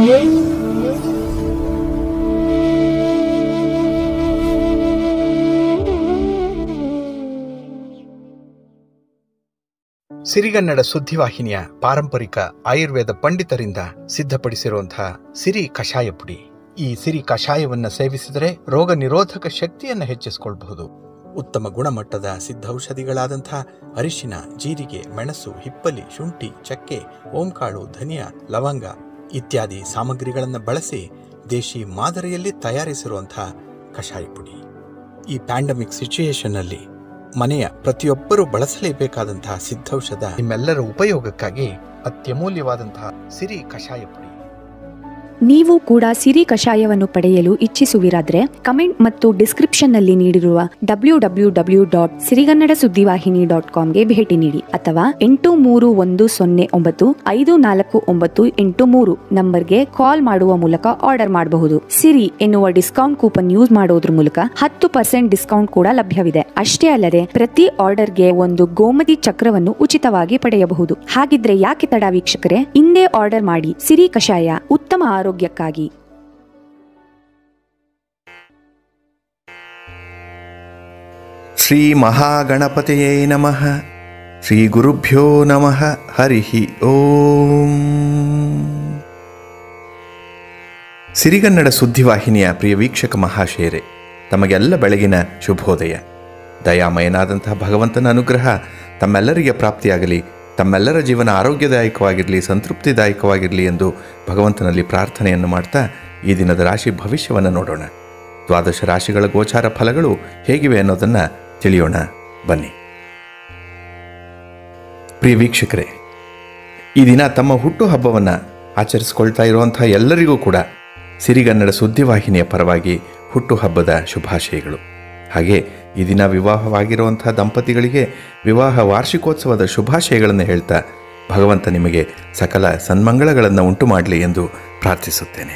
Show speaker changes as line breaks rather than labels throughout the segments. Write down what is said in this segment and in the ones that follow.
ಸಿರಿಗನ್ನಡ ಸುದ್ದಿವಾಹಿನಿಯ ಪಾರಂಪರಿಕ ಆಯುರ್ವೇದ ಪಂಡಿತರಿಂದ ಸಿದ್ಧಪಡಿಸಿರುವಂತಹ ಸಿರಿ ಕಷಾಯ ಪುಡಿ ಈ ಸಿರಿ ಕಷಾಯವನ್ನ ಸೇವಿಸಿದರೆ ರೋಗ ನಿರೋಧಕ ಶಕ್ತಿಯನ್ನು ಹೆಚ್ಚಿಸಿಕೊಳ್ಳಬಹುದು ಉತ್ತಮ ಗುಣಮಟ್ಟದ ಸಿದ್ಧೌಷಧಿಗಳಾದಂತಹ ಅರಿಶಿನ ಜೀರಿಗೆ ಮೆಣಸು ಹಿಪ್ಪಲಿ ಶುಂಠಿ ಚಕ್ಕೆ ಓಂಕಾಳು ಧನಿಯಾ ಲವಂಗ ಇತ್ಯಾದಿ ಸಾಮಗ್ರಿಗಳನ್ನು ಬಳಸಿ ದೇಶಿ ಮಾದರಿಯಲ್ಲಿ ತಯಾರಿಸಿರುವಂತಹ ಕಷಾಯ ಪುಡಿ ಈ ಪ್ಯಾಂಡಮಿಕ್ ಸಿಚುಯೇಷನ್ ಅಲ್ಲಿ ಮನೆಯ ಪ್ರತಿಯೊಬ್ಬರೂ ಬಳಸಲೇಬೇಕಾದಂತಹ ಸಿದ್ಧೌಷಧ ನಿಮ್ಮೆಲ್ಲರ ಉಪಯೋಗಕ್ಕಾಗಿ ಅತ್ಯಮೂಲ್ಯವಾದಂತಹ ಸಿರಿ ಕಷಾಯ ಪುಡಿ
ನೀವು ಕೂಡ ಸಿರಿ ಕಷಾಯವನ್ನು ಪಡೆಯಲು ಇಚ್ಛಿಸುವಿರಾದ್ರೆ ಕಮೆಂಟ್ ಮತ್ತು ಡಿಸ್ಕ್ರಿಪ್ಷನ್ನಲ್ಲಿ ನೀಡಿರುವ W W W dot Sirigannada ಸುದ್ದಿವಾಹಿನಿ ಡಾಟ್ ಕಾಮ್ಗೆ ಭೇಟಿ ನೀಡಿ ಅಥವಾ ಎಂಟು ಮೂರು ಒಂದು ಸೊನ್ನೆ ಒಂಬತ್ತು ಐದು ನಾಲ್ಕು ಒಂಬತ್ತು ಎಂಟು ಮೂರು ನಂಬರ್ಗೆ ಕಾಲ್ ಮಾಡುವ ಮೂಲಕ ಆರ್ಡರ್ ಮಾಡಬಹುದು ಸಿರಿ ಎನ್ನುವ ಡಿಸ್ಕೌಂಟ್ ಕೂಪನ್ ಯೂಸ್ ಮಾಡೋದ್ರ ಮೂಲಕ ಹತ್ತು ಪರ್ಸೆಂಟ್ ಡಿಸ್ಕೌಂಟ್ ಕೂಡ ಲಭ್ಯವಿದೆ ಅಷ್ಟೇ ಅಲ್ಲದೆ ಪ್ರತಿ ಆರ್ಡರ್ಗೆ ಒಂದು ಗೋಮತಿ ಚಕ್ರವನ್ನು ಉಚಿತವಾಗಿ ಪಡೆಯಬಹುದು ಹಾಗಿದ್ರೆ ಯಾಕೆ ತಡ ವೀಕ್ಷಕರೇ ಇಂದೇ ಆರ್ಡರ್ ಮಾಡಿ ಸಿರಿ ಕಷಾಯ ಉತ್ತಮ ಆರೋಗ್ಯಕ್ಕಾಗಿ
ಶ್ರೀ ಮಹಾಗಣಪತಿಯೇ ನಮಃ ಶ್ರೀ ಗುರುಭ್ಯೋ ನಮಃ ಹರಿ ಓಂ ಸಿರಿಗನ್ನಡ ಸುದ್ದಿವಾಹಿನಿಯ ಪ್ರಿಯ ವೀಕ್ಷಕ ಮಹಾಶಯರೇ ತಮಗೆಲ್ಲ ಬೆಳಗಿನ ಶುಭೋದಯ ದಯಾಮಯನಾದಂತಹ ಭಗವಂತನ ಅನುಗ್ರಹ ತಮ್ಮೆಲ್ಲರಿಗೆ ಪ್ರಾಪ್ತಿಯಾಗಲಿ ತಮ್ಮೆಲ್ಲರ ಜೀವನ ಆರೋಗ್ಯದಾಯಕವಾಗಿರಲಿ ಸಂತೃಪ್ತಿದಾಯಕವಾಗಿರಲಿ ಎಂದು ಭಗವಂತನಲ್ಲಿ ಪ್ರಾರ್ಥನೆಯನ್ನು ಮಾಡ್ತಾ ಈ ದಿನದ ರಾಶಿ ಭವಿಷ್ಯವನ್ನು ನೋಡೋಣ ದ್ವಾದಶ ರಾಶಿಗಳ ಗೋಚಾರ ಫಲಗಳು ಹೇಗಿವೆ ಅನ್ನೋದನ್ನು ತಿಳಿಯೋಣ ಬನ್ನಿ ಪ್ರಿಯ ವೀಕ್ಷಕರೇ ಈ ದಿನ ತಮ್ಮ ಹುಟ್ಟುಹಬ್ಬವನ್ನು ಆಚರಿಸಿಕೊಳ್ತಾ ಇರುವಂಥ ಎಲ್ಲರಿಗೂ ಕೂಡ ಸಿರಿಗನ್ನಡ ಸುದ್ದಿವಾಹಿನಿಯ ಪರವಾಗಿ ಹುಟ್ಟುಹಬ್ಬದ ಶುಭಾಶಯಗಳು ಹಾಗೆ ಈ ದಿನ ವಿವಾಹವಾಗಿರುವಂಥ ದಂಪತಿಗಳಿಗೆ ವಿವಾಹ ವಾರ್ಷಿಕೋತ್ಸವದ ಶುಭಾಶಯಗಳನ್ನು ಹೇಳ್ತಾ ಭಗವಂತ ನಿಮಗೆ ಸಕಲ ಸನ್ಮಂಗಳಗಳನ್ನು ಉಂಟು ಮಾಡಲಿ ಎಂದು ಪ್ರಾರ್ಥಿಸುತ್ತೇನೆ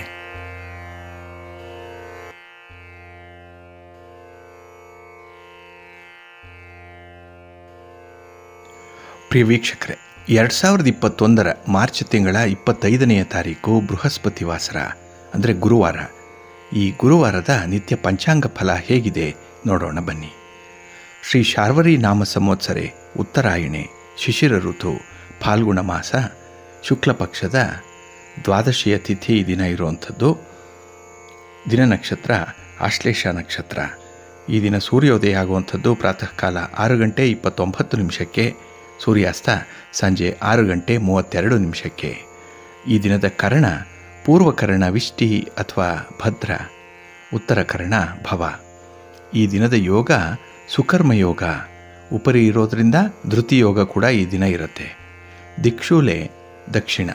ಪ್ರಿಯ ವೀಕ್ಷಕರೇ ಎರಡು ಸಾವಿರದ ಇಪ್ಪತ್ತೊಂದರ ಮಾರ್ಚ್ ತಿಂಗಳ ಇಪ್ಪತ್ತೈದನೆಯ ತಾರೀಕು ಬೃಹಸ್ಪತಿ ವಾಸರ ಅಂದರೆ ಗುರುವಾರ ಈ ಗುರುವಾರದ ನಿತ್ಯ ಪಂಚಾಂಗ ಫಲ ಹೇಗಿದೆ ನೋಡೋಣ ಬನ್ನಿ ಶ್ರೀ ಶಾರ್ವರಿ ನಾಮ ಸಂವತ್ಸರೆ ಉತ್ತರಾಯಣೆ ಶಿಶಿರ ಋತು ಫಾಲ್ಗುಣ ಮಾಸ ಶುಕ್ಲ ಪಕ್ಷದ ದ್ವಾದಶಿಯ ತಿಥಿ ಈ ದಿನ ಇರುವಂಥದ್ದು ದಿನ ನಕ್ಷತ್ರ ಆಶ್ಲೇಷ ನಕ್ಷತ್ರ ಈ ದಿನ ಸೂರ್ಯೋದಯ ಆಗುವಂಥದ್ದು ಪ್ರಾತಃ ಕಾಲ ಆರು ಗಂಟೆ ಇಪ್ಪತ್ತೊಂಬತ್ತು ನಿಮಿಷಕ್ಕೆ ಸೂರ್ಯಾಸ್ತ ಸಂಜೆ ಆರು ಗಂಟೆ ಮೂವತ್ತೆರಡು ನಿಮಿಷಕ್ಕೆ ಈ ದಿನದ ಕರ್ಣ ಪೂರ್ವಕರ್ಣ ವಿಷ್ಟಿ ಅಥವಾ ಭದ್ರ ಉತ್ತರ ಕರ್ಣ ಭವ ಈ ದಿನದ ಯೋಗ ಸುಕರ್ಮ ಯೋಗ ಉಪರಿ ಇರೋದರಿಂದ ಧೃತಿ ಯೋಗ ಕೂಡ ಈ ದಿನ ಇರುತ್ತೆ ದಿಕ್ಷೂಲೆ ದಕ್ಷಿಣ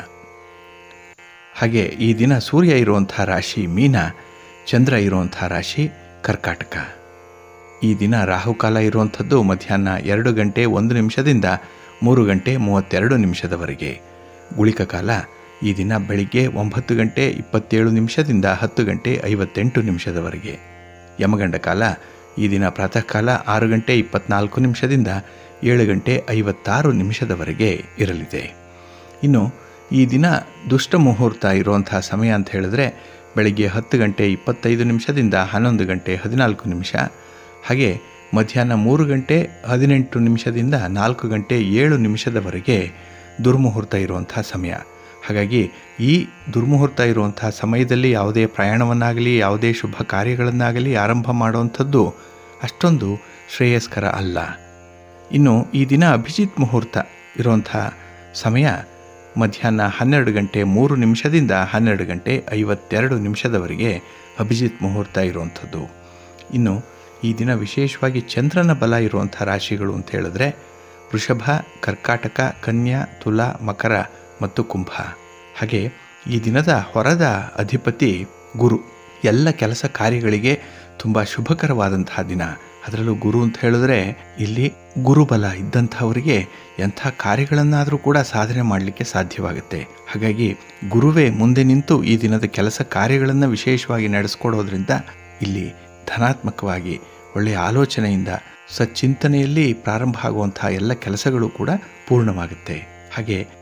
ಹಾಗೆ ಈ ದಿನ ಸೂರ್ಯ ಇರುವಂಥ ರಾಶಿ ಮೀನ ಚಂದ್ರ ಇರುವಂಥ ರಾಶಿ ಕರ್ಕಾಟಕ ಈ ದಿನ ರಾಹುಕಾಲ ಇರುವಂಥದ್ದು ಮಧ್ಯಾಹ್ನ ಎರಡು ಗಂಟೆ ಒಂದು ನಿಮಿಷದಿಂದ ಮೂರು ಗಂಟೆ ಮೂವತ್ತೆರಡು ನಿಮಿಷದವರೆಗೆ ಗುಳಿಕ ಕಾಲ ಈ ದಿನ ಬೆಳಿಗ್ಗೆ ಒಂಬತ್ತು ಗಂಟೆ ಇಪ್ಪತ್ತೇಳು ನಿಮಿಷದಿಂದ ಹತ್ತು ಗಂಟೆ ಐವತ್ತೆಂಟು ನಿಮಿಷದವರೆಗೆ ಯಮಗಂಡ ಕಾಲ ಈ ದಿನ ಪ್ರಾತಃ ಕಾಲ ಆರು ಗಂಟೆ ಇಪ್ಪತ್ನಾಲ್ಕು ನಿಮಿಷದಿಂದ ಏಳು ಗಂಟೆ ಐವತ್ತಾರು ನಿಮಿಷದವರೆಗೆ ಇರಲಿದೆ ಇನ್ನು ಈ ದಿನ ದುಷ್ಟ ಮುಹೂರ್ತ ಇರುವಂತಹ ಸಮಯ ಅಂತ ಹೇಳಿದ್ರೆ ಬೆಳಿಗ್ಗೆ ಹತ್ತು ಗಂಟೆ ಇಪ್ಪತ್ತೈದು ನಿಮಿಷದಿಂದ ಹನ್ನೊಂದು ಗಂಟೆ ಹದಿನಾಲ್ಕು ನಿಮಿಷ ಹಾಗೆ ಮಧ್ಯಾಹ್ನ ಮೂರು ಗಂಟೆ ಹದಿನೆಂಟು ನಿಮಿಷದಿಂದ ನಾಲ್ಕು ಗಂಟೆ ಏಳು ನಿಮಿಷದವರೆಗೆ ದುರ್ಮುಹೂರ್ತ ಇರುವಂಥ ಸಮಯ ಹಾಗಾಗಿ ಈ ದುರ್ಮುಹೂರ್ತ ಇರುವಂತಹ ಸಮಯದಲ್ಲಿ ಯಾವುದೇ ಪ್ರಯಾಣವನ್ನಾಗಲಿ ಯಾವುದೇ ಶುಭ ಕಾರ್ಯಗಳನ್ನಾಗಲಿ ಆರಂಭ ಮಾಡುವಂಥದ್ದು ಅಷ್ಟೊಂದು ಶ್ರೇಯಸ್ಕರ ಅಲ್ಲ ಇನ್ನು ಈ ದಿನ ಅಭಿಜಿತ್ ಮುಹೂರ್ತ ಇರುವಂಥ ಸಮಯ ಮಧ್ಯಾಹ್ನ ಹನ್ನೆರಡು ಗಂಟೆ ಮೂರು ನಿಮಿಷದಿಂದ ಹನ್ನೆರಡು ಗಂಟೆ ಐವತ್ತೆರಡು ನಿಮಿಷದವರೆಗೆ ಅಭಿಜಿತ್ ಮುಹೂರ್ತ ಇರುವಂಥದ್ದು ಇನ್ನು ಈ ದಿನ ವಿಶೇಷವಾಗಿ ಚಂದ್ರನ ಬಲ ಇರುವಂಥ ರಾಶಿಗಳು ಅಂತ ಹೇಳಿದ್ರೆ ವೃಷಭ ಕರ್ಕಾಟಕ ಕನ್ಯಾ ತುಲಾ ಮಕರ ಮತ್ತು ಕುಂಭ ಹಾಗೆ ಈ ದಿನದ ಹೊರದ ಅಧಿಪತಿ ಗುರು ಎಲ್ಲ ಕೆಲಸ ಕಾರ್ಯಗಳಿಗೆ ತುಂಬ ಶುಭಕರವಾದಂತಹ ದಿನ ಅದರಲ್ಲೂ ಗುರು ಅಂತ ಹೇಳಿದ್ರೆ ಇಲ್ಲಿ ಗುರುಬಲ ಇದ್ದಂಥವರಿಗೆ ಎಂಥ ಕಾರ್ಯಗಳನ್ನಾದರೂ ಕೂಡ ಸಾಧನೆ ಮಾಡಲಿಕ್ಕೆ ಸಾಧ್ಯವಾಗುತ್ತೆ ಹಾಗಾಗಿ ಗುರುವೇ ಮುಂದೆ ನಿಂತು ಈ ದಿನದ ಕೆಲಸ ಕಾರ್ಯಗಳನ್ನು ವಿಶೇಷವಾಗಿ ನಡೆಸ್ಕೊಡೋದ್ರಿಂದ ಇಲ್ಲಿ ಧನಾತ್ಮಕವಾಗಿ ಒಳ್ಳೆಯ ಆಲೋಚನೆಯಿಂದ ಸಚ್ಚಿಂತನೆಯಲ್ಲಿ ಪ್ರಾರಂಭ ಆಗುವಂತಹ ಎಲ್ಲ ಕೆಲಸಗಳು ಕೂಡ ಪೂರ್ಣವಾಗುತ್ತೆ ಹಾಗೆ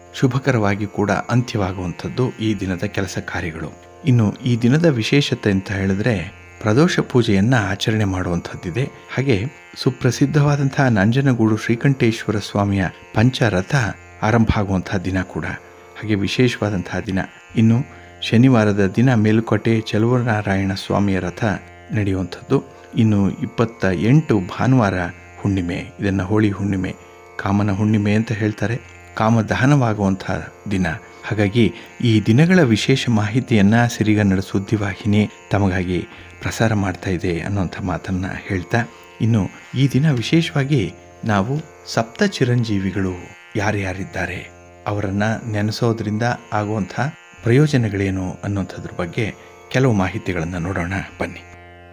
ಶುಭಕರವಾಗಿ ಕೂಡ ಅಂತ್ಯವಾಗುವಂಥದ್ದು ಈ ದಿನದ ಕೆಲಸ ಕಾರ್ಯಗಳು ಇನ್ನು ಈ ದಿನದ ವಿಶೇಷತೆ ಅಂತ ಹೇಳಿದ್ರೆ ಪ್ರದೋಷ ಪೂಜೆಯನ್ನು ಆಚರಣೆ ಮಾಡುವಂಥದ್ದಿದೆ ಹಾಗೆ ಸುಪ್ರಸಿದ್ಧವಾದಂತಹ ನಂಜನಗೂಡು ಶ್ರೀಕಂಠೇಶ್ವರ ಸ್ವಾಮಿಯ ಪಂಚರಥ ಆರಂಭ ಆಗುವಂತಹ ದಿನ ಕೂಡ ಹಾಗೆ ವಿಶೇಷವಾದಂತಹ ದಿನ ಇನ್ನು ಶನಿವಾರದ ದಿನ ಮೇಲುಕೋಟೆ ಚಲುವನಾರಾಯಣ ಸ್ವಾಮಿಯ ರಥ ನಡೆಯುವಂಥದ್ದು ಇನ್ನು ಇಪ್ಪತ್ತ ಎಂಟು ಭಾನುವಾರ ಹುಣ್ಣಿಮೆ ಇದನ್ನು ಹೋಳಿ ಹುಣ್ಣಿಮೆ ಕಾಮನ ಹುಣ್ಣಿಮೆ ಅಂತ ಹೇಳ್ತಾರೆ ಕಾಮ ದಹನವಾಗುವಂತಹ ದಿನ ಹಾಗಾಗಿ ಈ ದಿನಗಳ ವಿಶೇಷ ಮಾಹಿತಿಯನ್ನು ಸಿರಿಗನ್ನಡ ಸುದ್ದಿವಾಹಿನಿ ತಮಗಾಗಿ ಪ್ರಸಾರ ಮಾಡ್ತಾ ಇದೆ ಅನ್ನೋಂಥ ಮಾತನ್ನು ಹೇಳ್ತಾ ಇನ್ನು ಈ ದಿನ ವಿಶೇಷವಾಗಿ ನಾವು ಸಪ್ತ ಚಿರಂಜೀವಿಗಳು ಯಾರ್ಯಾರಿದ್ದಾರೆ ಅವರನ್ನು ನೆನೆಸೋದ್ರಿಂದ ಆಗುವಂಥ ಪ್ರಯೋಜನಗಳೇನು ಅನ್ನೋಂಥದ್ರ ಬಗ್ಗೆ ಕೆಲವು ಮಾಹಿತಿಗಳನ್ನು ನೋಡೋಣ ಬನ್ನಿ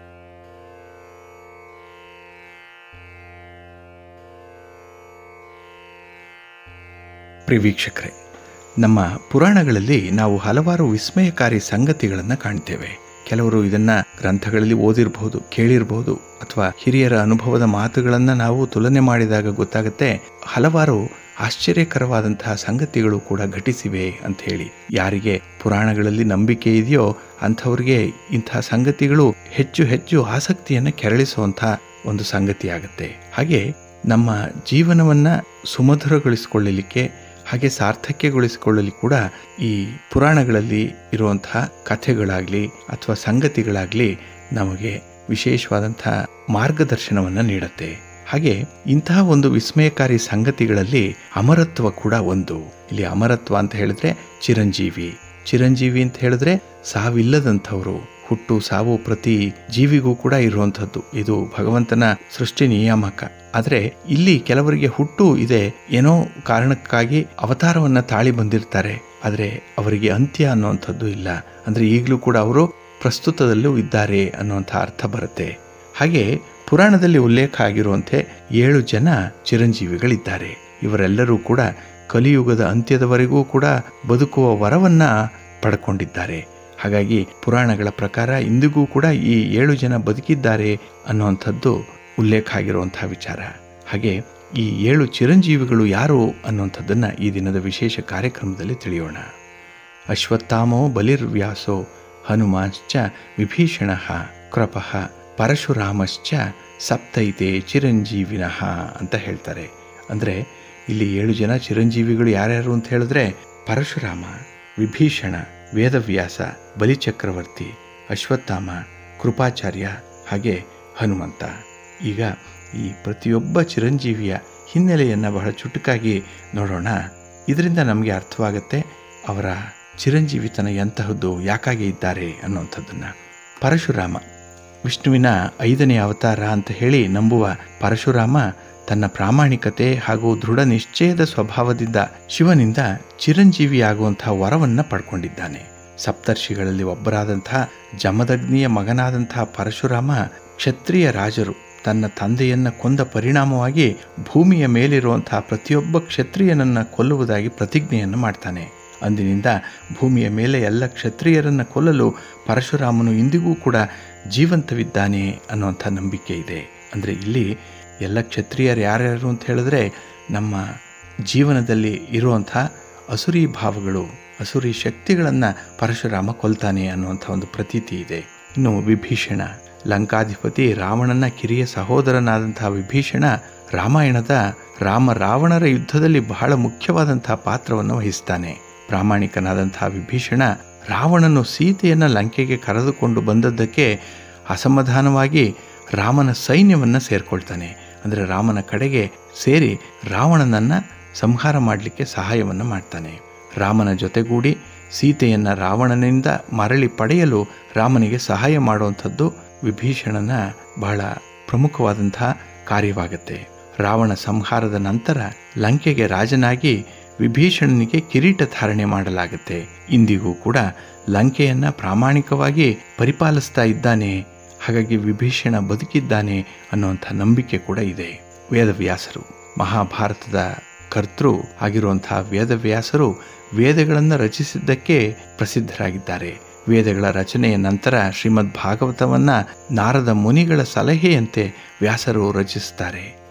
ಪ್ರಿಯ ವೀಕ್ಷಕರೇ ನಮ್ಮ ಪುರಾಣಗಳಲ್ಲಿ ನಾವು ಹಲವಾರು ವಿಸ್ಮಯಕಾರಿ ಸಂಗತಿಗಳನ್ನು ಕಾಣ್ತೇವೆ ಕೆಲವರು ಇದನ್ನ ಗ್ರಂಥಗಳಲ್ಲಿ ಓದಿರಬಹುದು ಕೇಳಿರಬಹುದು ಅಥವಾ ಹಿರಿಯರ ಅನುಭವದ ಮಾತುಗಳನ್ನು ನಾವು ತುಲನೆ ಮಾಡಿದಾಗ ಗೊತ್ತಾಗುತ್ತೆ ಹಲವಾರು ಆಶ್ಚರ್ಯಕರವಾದಂತಹ ಸಂಗತಿಗಳು ಕೂಡ ಘಟಿಸಿವೆ ಅಂತ ಹೇಳಿ ಯಾರಿಗೆ ಪುರಾಣಗಳಲ್ಲಿ ನಂಬಿಕೆ ಇದೆಯೋ ಅಂಥವ್ರಿಗೆ ಇಂತಹ ಸಂಗತಿಗಳು ಹೆಚ್ಚು ಹೆಚ್ಚು ಆಸಕ್ತಿಯನ್ನು ಕೆರಳಿಸುವಂಥ ಒಂದು ಸಂಗತಿಯಾಗುತ್ತೆ ಹಾಗೆ ನಮ್ಮ ಜೀವನವನ್ನು ಸುಮಧುರಗೊಳಿಸಿಕೊಳ್ಳಲಿಕ್ಕೆ ಹಾಗೆ ಸಾರ್ಥಕ್ಯಗೊಳಿಸಿಕೊಳ್ಳಲಿ ಕೂಡ ಈ ಪುರಾಣಗಳಲ್ಲಿ ಇರುವಂತಹ ಕಥೆಗಳಾಗಲಿ ಅಥವಾ ಸಂಗತಿಗಳಾಗಲಿ ನಮಗೆ ವಿಶೇಷವಾದಂತಹ ಮಾರ್ಗದರ್ಶನವನ್ನು ನೀಡುತ್ತೆ ಹಾಗೆ ಇಂತಹ ಒಂದು ವಿಸ್ಮಯಕಾರಿ ಸಂಗತಿಗಳಲ್ಲಿ ಅಮರತ್ವ ಕೂಡ ಒಂದು ಇಲ್ಲಿ ಅಮರತ್ವ ಅಂತ ಹೇಳಿದ್ರೆ ಚಿರಂಜೀವಿ ಚಿರಂಜೀವಿ ಅಂತ ಹೇಳಿದ್ರೆ ಸಾವಿಲ್ಲದಂಥವ್ರು ಹುಟ್ಟು ಸಾವು ಪ್ರತಿ ಜೀವಿಗೂ ಕೂಡ ಇರುವಂಥದ್ದು ಇದು ಭಗವಂತನ ಸೃಷ್ಟಿ ನಿಯಾಮಕ ಆದರೆ ಇಲ್ಲಿ ಕೆಲವರಿಗೆ ಹುಟ್ಟು ಇದೆ ಏನೋ ಕಾರಣಕ್ಕಾಗಿ ಅವತಾರವನ್ನ ತಾಳಿ ಬಂದಿರ್ತಾರೆ ಆದರೆ ಅವರಿಗೆ ಅಂತ್ಯ ಅನ್ನುವಂಥದ್ದು ಇಲ್ಲ ಅಂದ್ರೆ ಈಗಲೂ ಕೂಡ ಅವರು ಪ್ರಸ್ತುತದಲ್ಲೂ ಇದ್ದಾರೆ ಅನ್ನುವಂಥ ಅರ್ಥ ಬರುತ್ತೆ ಹಾಗೆ ಪುರಾಣದಲ್ಲಿ ಉಲ್ಲೇಖ ಆಗಿರುವಂತೆ ಏಳು ಜನ ಚಿರಂಜೀವಿಗಳಿದ್ದಾರೆ ಇವರೆಲ್ಲರೂ ಕೂಡ ಕಲಿಯುಗದ ಅಂತ್ಯದವರೆಗೂ ಕೂಡ ಬದುಕುವ ವರವನ್ನ ಪಡ್ಕೊಂಡಿದ್ದಾರೆ ಹಾಗಾಗಿ ಪುರಾಣಗಳ ಪ್ರಕಾರ ಇಂದಿಗೂ ಕೂಡ ಈ ಏಳು ಜನ ಬದುಕಿದ್ದಾರೆ ಅನ್ನುವಂಥದ್ದು ಉಲ್ಲೇಖ ಆಗಿರುವಂತಹ ವಿಚಾರ ಹಾಗೆ ಈ ಏಳು ಚಿರಂಜೀವಿಗಳು ಯಾರು ಅನ್ನುವಂಥದ್ದನ್ನು ಈ ದಿನದ ವಿಶೇಷ ಕಾರ್ಯಕ್ರಮದಲ್ಲಿ ತಿಳಿಯೋಣ ಅಶ್ವತ್ಥಾಮೋ ಬಲಿರ್ವ್ಯಾಸೋ ಹನುಮಾಶ್ಚ ವಿಭೀಷಣ ಕೃಪಃ ಪರಶುರಾಮಶ್ಚ ಸಪ್ತೈತೆ ಚಿರಂಜೀವಿನಃ ಅಂತ ಹೇಳ್ತಾರೆ ಅಂದರೆ ಇಲ್ಲಿ ಏಳು ಜನ ಚಿರಂಜೀವಿಗಳು ಯಾರ್ಯಾರು ಅಂತ ಹೇಳಿದ್ರೆ ಪರಶುರಾಮ ವಿಭೀಷಣ ವೇದವ್ಯಾಸ ಬಲಿಚಕ್ರವರ್ತಿ ಅಶ್ವತ್ಥಾಮ ಕೃಪಾಚಾರ್ಯ ಹಾಗೆ ಹನುಮಂತ ಈಗ ಈ ಪ್ರತಿಯೊಬ್ಬ ಚಿರಂಜೀವಿಯ ಹಿನ್ನೆಲೆಯನ್ನು ಬಹಳ ಚುಟುಕಾಗಿ ನೋಡೋಣ ಇದರಿಂದ ನಮಗೆ ಅರ್ಥವಾಗುತ್ತೆ ಅವರ ಚಿರಂಜೀವಿತನ ಎಂತಹದ್ದು ಯಾಕಾಗಿ ಇದ್ದಾರೆ ಅನ್ನುವಂಥದ್ದನ್ನು ಪರಶುರಾಮ ವಿಷ್ಣುವಿನ ಐದನೇ ಅವತಾರ ಅಂತ ಹೇಳಿ ನಂಬುವ ಪರಶುರಾಮ ತನ್ನ ಪ್ರಾಮಾಣಿಕತೆ ಹಾಗೂ ದೃಢ ನಿಶ್ಚಯದ ಸ್ವಭಾವದಿಂದ ಶಿವನಿಂದ ಚಿರಂಜೀವಿಯಾಗುವಂತಹ ವರವನ್ನು ಪಡ್ಕೊಂಡಿದ್ದಾನೆ ಸಪ್ತರ್ಷಿಗಳಲ್ಲಿ ಒಬ್ಬರಾದಂತಹ ಜಮದಗ್ನಿಯ ಮಗನಾದಂತಹ ಪರಶುರಾಮ ಕ್ಷತ್ರಿಯ ರಾಜರು ತನ್ನ ತಂದೆಯನ್ನ ಕೊಂದ ಪರಿಣಾಮವಾಗಿ ಭೂಮಿಯ ಮೇಲಿರುವಂತಹ ಪ್ರತಿಯೊಬ್ಬ ಕ್ಷತ್ರಿಯನನ್ನ ಕೊಲ್ಲುವುದಾಗಿ ಪ್ರತಿಜ್ಞೆಯನ್ನು ಮಾಡ್ತಾನೆ ಅಂದಿನಿಂದ ಭೂಮಿಯ ಮೇಲೆ ಎಲ್ಲ ಕ್ಷತ್ರಿಯರನ್ನು ಕೊಲ್ಲಲು ಪರಶುರಾಮನು ಇಂದಿಗೂ ಕೂಡ ಜೀವಂತವಿದ್ದಾನೆ ಅನ್ನುವಂಥ ನಂಬಿಕೆ ಇದೆ ಅಂದರೆ ಇಲ್ಲಿ ಎಲ್ಲ ಕ್ಷತ್ರಿಯರು ಯಾರ್ಯಾರು ಅಂತ ಹೇಳಿದ್ರೆ ನಮ್ಮ ಜೀವನದಲ್ಲಿ ಇರುವಂಥ ಅಸುರಿ ಭಾವಗಳು ಅಸುರಿ ಶಕ್ತಿಗಳನ್ನು ಪರಶುರಾಮ ಕೊಲ್ತಾನೆ ಅನ್ನುವಂಥ ಒಂದು ಪ್ರತೀತಿ ಇದೆ ಇನ್ನು ವಿಭೀಷಣ ಲಂಕಾಧಿಪತಿ ರಾವಣನ ಕಿರಿಯ ಸಹೋದರನಾದಂತಹ ವಿಭೀಷಣ ರಾಮಾಯಣದ ರಾಮ ರಾವಣರ ಯುದ್ಧದಲ್ಲಿ ಬಹಳ ಮುಖ್ಯವಾದಂತಹ ಪಾತ್ರವನ್ನು ವಹಿಸ್ತಾನೆ ಪ್ರಾಮಾಣಿಕನಾದಂತಹ ವಿಭೀಷಣ ರಾವಣನು ಸೀತೆಯನ್ನು ಲಂಕೆಗೆ ಕರೆದುಕೊಂಡು ಬಂದದ್ದಕ್ಕೆ ಅಸಮಾಧಾನವಾಗಿ ರಾಮನ ಸೈನ್ಯವನ್ನು ಸೇರ್ಕೊಳ್ತಾನೆ ಅಂದರೆ ರಾಮನ ಕಡೆಗೆ ಸೇರಿ ರಾವಣನನ್ನು ಸಂಹಾರ ಮಾಡಲಿಕ್ಕೆ ಸಹಾಯವನ್ನು ಮಾಡ್ತಾನೆ ರಾಮನ ಜೊತೆಗೂಡಿ ಸೀತೆಯನ್ನು ರಾವಣನಿಂದ ಮರಳಿ ಪಡೆಯಲು ರಾಮನಿಗೆ ಸಹಾಯ ಮಾಡುವಂಥದ್ದು ವಿಭೀಷಣನ ಬಹಳ ಪ್ರಮುಖವಾದಂತಹ ಕಾರ್ಯವಾಗುತ್ತೆ ರಾವಣ ಸಂಹಾರದ ನಂತರ ಲಂಕೆಗೆ ರಾಜನಾಗಿ ವಿಭೀಷಣನಿಗೆ ಕಿರೀಟ ಧಾರಣೆ ಮಾಡಲಾಗುತ್ತೆ ಇಂದಿಗೂ ಕೂಡ ಲಂಕೆಯನ್ನ ಪ್ರಾಮಾಣಿಕವಾಗಿ ಪರಿಪಾಲಿಸ್ತಾ ಇದ್ದಾನೆ ಹಾಗಾಗಿ ವಿಭೀಷಣ ಬದುಕಿದ್ದಾನೆ ಅನ್ನುವಂಥ ನಂಬಿಕೆ ಕೂಡ ಇದೆ ವೇದವ್ಯಾಸರು ಮಹಾಭಾರತದ ಕರ್ತೃ ಆಗಿರುವಂತಹ ವೇದವ್ಯಾಸರು ವೇದಗಳನ್ನು ರಚಿಸಿದ್ದಕ್ಕೆ ಪ್ರಸಿದ್ಧರಾಗಿದ್ದಾರೆ ವೇದಗಳ ರಚನೆಯ ನಂತರ ಶ್ರೀಮದ್ ಭಾಗವತವನ್ನ ನಾರದ ಮುನಿಗಳ ಸಲಹೆಯಂತೆ ವ್ಯಾಸರು ರಚಿಸುತ್ತಾರೆ